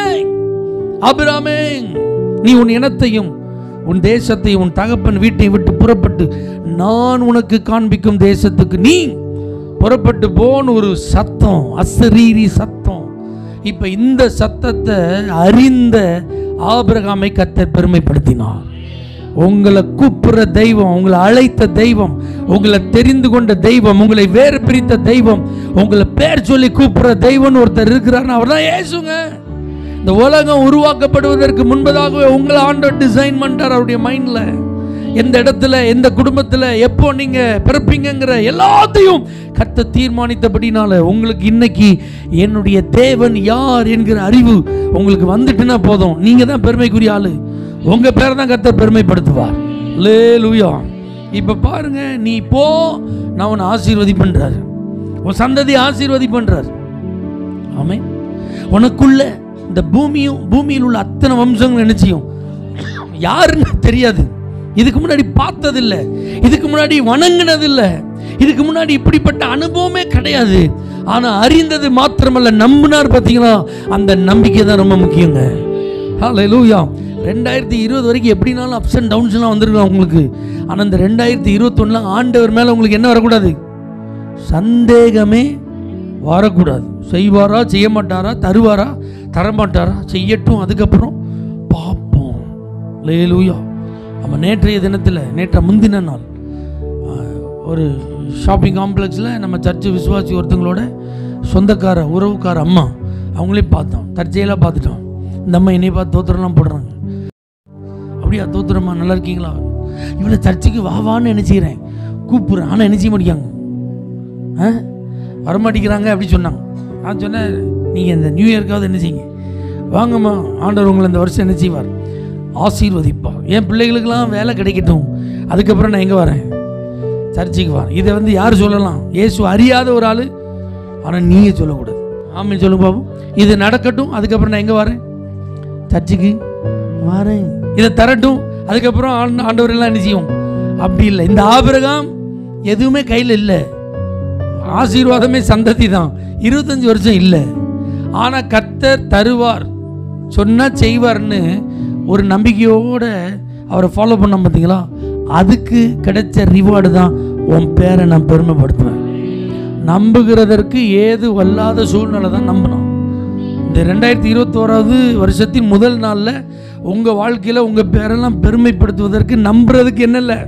ஆபிராமே நீ உன் இனத்தையும் உன் தேசத்தையும் உன் தகப்பன் வீட்டை விட்டு புறப்பட்டு நான் உனக்கு காண்பிக்கும் தேசத்துக்கு நீ புறப்பட்டு போன்னு ஒரு சத்தம் அசரீரி சத்தம் இப்ப இந்த சத்தத்தை அறிந்த ஆபிரகாமை கத்தர் பெருமைப்படுத்தினார் உங்களை கூப்பிடுற தெய்வம் உங்களை அழைத்த தெய்வம் உங்களை தெரிந்து கொண்ட தெய்வம் உங்களை வேறு பிரித்த தெய்வம் உங்களை பேர் சொல்லி கூப்பிடுற தெய்வம்னு ஒருத்தர் இருக்கிறாருன்னு அவர் தான் ஏசுங்க இந்த உலகம் உருவாக்கப்படுவதற்கு முன்பதாகவே உங்களை ஆண்டவர் டிசைன் பண்ணிட்டார் அவருடைய மைண்டில் எந்த இடத்துல எந்த குடும்பத்தில் எப்போ நீங்கள் பிறப்பீங்கங்கிற எல்லாத்தையும் கத்த தீர்மானித்தபடினால உங்களுக்கு இன்னைக்கு என்னுடைய தேவன் யார் என்கிற அறிவு உங்களுக்கு வந்துட்டுனா போதும் நீங்கள் தான் பெருமைக்குரிய ஆளு உங்கள் பேரை தான் கத்தர் பெருமைப்படுத்துவார் லே லூயா இப்போ பாருங்க நீ போ நான் உன்னை ஆசீர்வதி பண்றாரு உன் சந்ததி ஆசீர்வதி பண்றாரு ஆமென் உனக்குள்ள இந்த பூமியும் பூமியில் உள்ள அத்தனை வம்சங்கள் என்ன செய்யும் யாருன்னு தெரியாது இதுக்கு முன்னாடி பார்த்ததில்ல இதுக்கு முன்னாடி வணங்கினதில்ல இதுக்கு முன்னாடி இப்படிப்பட்ட அனுபவமே கிடையாது ஆனா அறிந்தது மாத்திரமல்ல நம்பினார் பார்த்தீங்களா அந்த நம்பிக்கை தான் ரொம்ப முக்கியங்க ஹalleluya ரெண்டாயிரத்தி இருபது வரைக்கும் எப்படினாலும் அப்ஸ் அண்ட் டவுன்ஸ்லாம் வந்திருக்கலாம் உங்களுக்கு ஆனால் இந்த ரெண்டாயிரத்தி இருபத்தொன்னில் ஆண்டவர் மேலே உங்களுக்கு என்ன வரக்கூடாது சந்தேகமே வரக்கூடாது செய்வாரா செய்ய மாட்டாரா தருவாரா தரமாட்டாரா செய்யட்டும் அதுக்கப்புறம் பார்ப்போம் லேலூயா நம்ம நேற்றைய தினத்தில் நேற்ற முந்தின நாள் ஆஹ், ஒரு ஷாப்பிங் காம்ப்ளெக்ஸில் நம்ம சர்ச்சு விசுவாசி ஒருத்தங்களோட சொந்தக்கார உறவுக்கார அம்மா அவங்களையும் பார்த்தோம் தற்செயலாக பார்த்துட்டோம் இந்த அம்மா என்னை பார்த்து தோத்திரம்லாம் போடுறாங்க அப்படியா தோத்திரம்மா நல்லா இருக்கீங்களா இவ்வளோ சர்ச்சுக்கு வா வான்னு நினச்சிக்கிறேன் கூப்பிட்றேன் ஆனால் என்ன செய்ய மாட்டேங்காங்க ஆ வரமாட்டேங்கிறாங்க அப்படி சொன்னாங்க நான் சொன்னேன் நீங்கள் இந்த நியூ இயர்க்காவது என்ன செய்யுங்க வாங்கம்மா ஆண்டவர் உங்களை இந்த வருஷம் என்ன செய்வார் ஆசீர்வதிப்பார் என் பிள்ளைகளுக்கெல்லாம் வேலை கிடைக்கட்டும் அதுக்கப்புறம் நான் எங்கே வரேன் சர்ச்சுக்கு வரேன் இதை வந்து யார் சொல்லலாம் இயேசு அறியாத ஒரு ஆள் ஆனால் நீயே சொல்லக்கூடாது ஆமாம் சொல்லுங்க பாபு இது நடக்கட்டும் அதுக்கப்புறம் நான் எங்கே வரேன் சர்ச்சுக்கு வரேன் இதை தரட்டும் அதுக்கப்புறம் ஆண்ட- ஆண்டவர் எல்லாம் என்ன செய்யும் அப்படி இல்லை இந்த ஆபிரகாம் எதுவுமே கையில் இல்லை ஆசீர்வாதமே சந்ததி தான் இருபத்தஞ்சு வருஷம் இல்லை ஆனால் கர்த்தர் தருவார் சொன்னா செய்வார்னு ஒரு நம்பிக்கையோட அவரை ஃபாலோ பண்ண பார்த்தீங்களா அதுக்கு கிடைச்ச ரிவார்டு தான் உன் பேரை நான் பெருமைப்படுத்துவேன் நம்புகிறதற்கு ஏது வல்லாத சூழ்நிலை தான் நம்பணும் இந்த ரெண்டாயிரத்தி இருபத்தோராவது வருஷத்தின் முதல் நாளில் உங்கள் வாழ்க்கையில் உங்கள் பேரெல்லாம் பெருமைப்படுத்துவதற்கு நம்புறதுக்கு என்ன இல்லை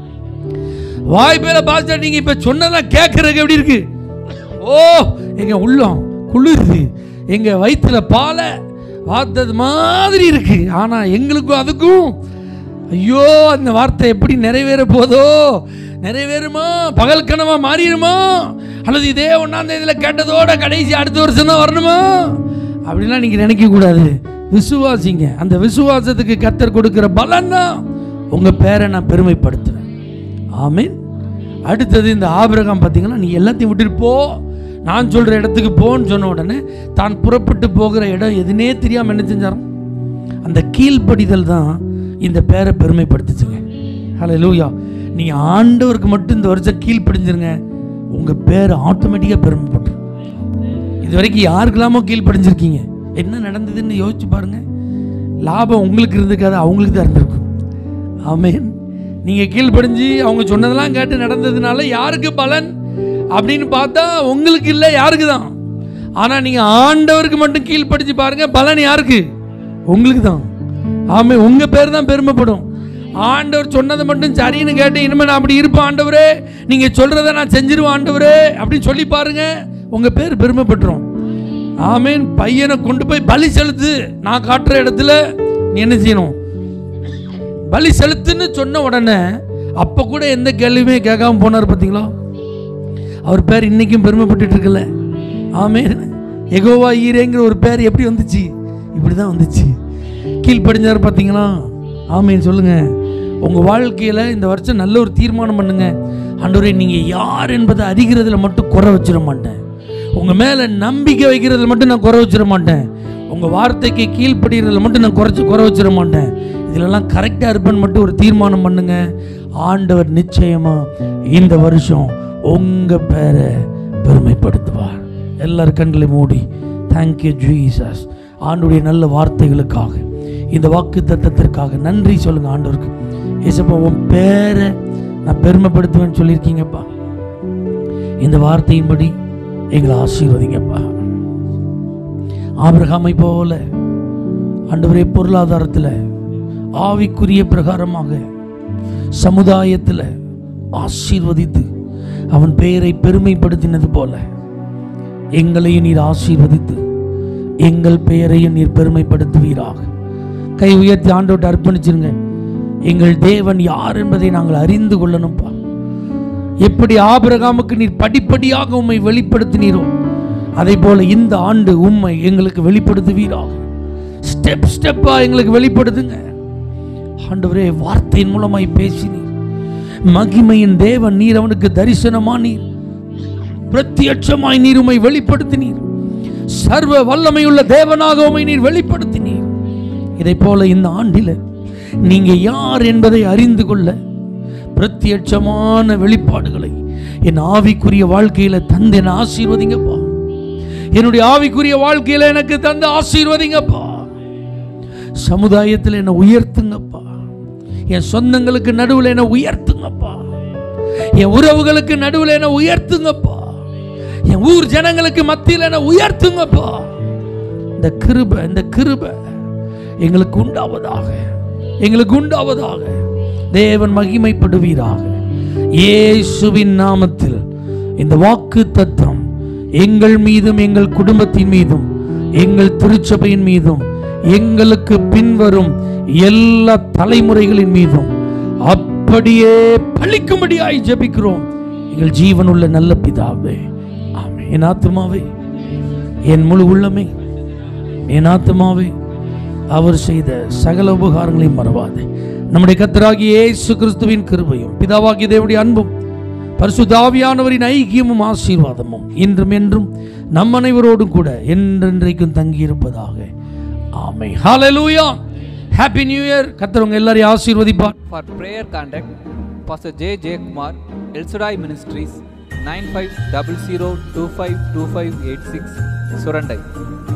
வாய்ப்பேல பாஸ்டர் நீங்க இப்ப சொன்னதெல்லாம் கேட்கறதுக்கு எப்படி இருக்கு ஓ எங்க உள்ளம் குளிருது எங்க வயிற்றுல பாலை வார்த்தது மாதிரி இருக்கு ஆனா எங்களுக்கும் அதுக்கும் ஐயோ அந்த வார்த்தை எப்படி நிறைவேற போதோ நிறைவேறுமா பகல் கனவா மாறிடுமா அல்லது இதே ஒன்றாம் தேதியில் கேட்டதோட கடைசி அடுத்த வருஷம் தான் வரணுமா அப்படிலாம் நீங்கள் நினைக்க கூடாது விசுவாசிங்க அந்த விசுவாசத்துக்கு கத்தர் கொடுக்கிற பலன்னா உங்க பேரை நான் பெருமைப்படுத்துறேன் ஆமென் அடுத்தது இந்த ஆபிரகாம் பார்த்தீங்கன்னா நீ எல்லாத்தையும் விட்டுட்டு போ நான் சொல்ற இடத்துக்கு போன்னு சொன்ன உடனே தான் புறப்பட்டு போகிற இடம் எதுனே தெரியாம என்ன செஞ்சாராம் அந்த கீழ்ப்படிதல் தான் இந்த பேரை பெருமைப்படுத்துச்சுங்க ஹலோ லூயா நீங்கள் ஆண்டவருக்கு மட்டும் இந்த வருஷம் கீழ்ப்படிஞ்சிருங்க உங்கள் பேர் ஆட்டோமேட்டிக்காக பெருமைப்பட்டுரும் இது வரைக்கும் யாருக்கெல்லாமோ கீழ்ப்படிஞ்சிருக்கீங்க என்ன நடந்ததுன்னு யோசிச்சு பாருங்க லாபம் உங்களுக்கு இருந்திருக்காது அவங்களுக்கு தான் இருந்திருக்கும் ஆமென் நீங்கள் கீழ்ப்படிஞ்சு அவங்க சொன்னதெல்லாம் கேட்டு நடந்ததுனால யாருக்கு பலன் அப்படின்னு பார்த்தா உங்களுக்கு இல்லை யாருக்கு தான் ஆனால் நீங்கள் ஆண்டவருக்கு மட்டும் கீழ்ப்படிச்சு பாருங்க பலன் யாருக்கு உங்களுக்கு தான் ஆமே உங்கள் பேர் தான் பெருமைப்படும் ஆண்டவர் சொன்னதை மட்டும் சரின்னு கேட்டு இனிமேல் நான் அப்படி இருப்பேன் ஆண்டவரே நீங்கள் சொல்கிறத நான் செஞ்சிருவேன் ஆண்டவரே அப்படின்னு சொல்லி பாருங்க உங்கள் பேர் பெருமைப்பட்டுரும் ஆமேன் பையனை கொண்டு போய் பலி செலுத்து நான் காட்டுற இடத்துல நீ என்ன செய்யணும் பலி செலுத்துன்னு சொன்ன உடனே அப்போ கூட எந்த கேள்வியுமே கேட்காம போனார் பார்த்தீங்களா அவர் பேர் இன்னைக்கும் பெருமைப்பட்டுட்டு இருக்குல்ல ஆமே எகோவா ஈரேங்கிற ஒரு பேர் எப்படி வந்துச்சு இப்படி தான் வந்துச்சு கீழ்ப்படிஞ்சார் பார்த்தீங்களா ஆமேன்னு சொல்லுங்க உங்கள் வாழ்க்கையில் இந்த வருஷம் நல்ல ஒரு தீர்மானம் பண்ணுங்க ஆண்டவரே நீங்கள் யார் என்பதை அறிகிறதுல மட்டும் குறை வச்சிட மாட்டேன் உங்கள் மேலே நம்பிக்கை வைக்கிறதுல மட்டும் நான் குறை வச்சிட மாட்டேன் உங்கள் வார்த்தைக்கு கீழ்ப்படுகிறதுல மட்டும் நான் குறைச்சி குறை வச்சிட மாட்டேன் இதிலெல்லாம் கரெக்டாக இருப்பேன்னு மட்டும் ஒரு தீர்மானம் பண்ணுங்க ஆண்டவர் நிச்சயமாக இந்த வருஷம் உங்கள் பேரை பெருமைப்படுத்துவார் எல்லார் கண்களை மூடி தேங்க்யூ ஜீசஸ் ஆண்டுடைய நல்ல வார்த்தைகளுக்காக இந்த வாக்கு தத்தத்திற்காக நன்றி சொல்லுங்க ஆண்டவருக்கு ஏசப்பா உன் பேரை நான் பெருமைப்படுத்துவேன்னு சொல்லியிருக்கீங்கப்பா இந்த வார்த்தையின்படி எங்களை ஆசீர்வதிங்கப்பா ஆபிரகாமை போல ஆண்டவரே பொருளாதாரத்தில் ஆவிக்குரிய பிரகாரமாக சமுதாயத்தில் ஆசீர்வதித்து அவன் பெயரை பெருமைப்படுத்தினது போல எங்களையும் நீர் ஆசீர்வதித்து எங்கள் பெயரையும் நீர் பெருமைப்படுத்துவீராக கை உயர்த்தி ஆண்டோட்டு அர்ப்பணிச்சிருங்க எங்கள் தேவன் யார் என்பதை நாங்கள் அறிந்து கொள்ளணும்ப்பா எப்படி ஆபிரகாமுக்கு நீர் படிப்படியாக உம்மை வெளிப்படுத்தினீரோ அதே போல இந்த ஆண்டு உம்மை எங்களுக்கு வெளிப்படுத்துவீராக ஸ்டெப் ஸ்டெப்பா எங்களுக்கு வெளிப்படுத்துங்க ஆண்டவரே வார்த்தையின் மூலமாய் பேசினீர் மகிமையின் தேவன் நீர் அவனுக்கு தரிசனமா நீர் பிரத்யட்சமாய் நீர் உம்மை வெளிப்படுத்தினீர் சர்வ வல்லமையுள்ள தேவனாக உம்மை நீர் வெளிப்படுத்தினீர் இதை போல இந்த ஆண்டில நீங்க யார் என்பதை அறிந்து கொள்ள பிரத்யட்சமான வெளிப்பாடுகளை என் ஆவிக்குரிய வாழ்க்கையில தந்து என்ன ஆசீர்வதிங்கப்பா என்னுடைய ஆவிக்குரிய வாழ்க்கையில எனக்கு தந்து ஆசீர்வதிங்கப்பா சமுதாயத்தில் என்னை உயர்த்துங்கப்பா என் சொந்தங்களுக்கு நடுவில் என்னை உயர்த்துங்கப்பா என் உறவுகளுக்கு நடுவில் என்னை உயர்த்துங்கப்பா என் ஊர் ஜனங்களுக்கு மத்தியில் என்னை உயர்த்துங்கப்பா இந்த கிருபை இந்த கிருபை எங்களுக்கு உண்டாவதாக எங்களுக்கு உண்டாவதாக தேவன் மகிமைப்படுவீராக இயேசுவின் நாமத்தில் இந்த வாக்கு தத்தம் எங்கள் மீதும் எங்கள் குடும்பத்தின் மீதும் எங்கள் திருச்சபையின் மீதும் எங்களுக்கு பின்வரும் எல்லா தலைமுறைகளின் மீதும் அப்படியே பழிக்கும்படியாய் ஜெபிக்கிறோம் எங்கள் ஜீவனுள்ள நல்ல பிதாவே ஆமென் என் ஆத்துமாவே என் முழு உள்ளமே என் ஆத்துமாவே அவர் செய்த சகல உபகாரங்களையும் மறவாதே நம்முடைய கத்தராகிய இயேசு கிறிஸ்துவின் கிருபையும் பிதாவாகிய தேவனுடைய அன்பும் பரிசுத்தாவியானவரின் ஐக்கியமும் ஆசீர்வாதமும் இன்றும் என்றும் நம் அனைவரோடும் கூட என்றென்றைக்கும் தங்கியிருப்பதாக ஆமை ஹalleluya ஹாப்பி நியூ இயர் கத்தர் எல்லாரையும் ஆசீர்வதிப்பார் For prayer contact, Pastor J. J. Kumar, El Shaddai Ministries, 9500252586, Surandai.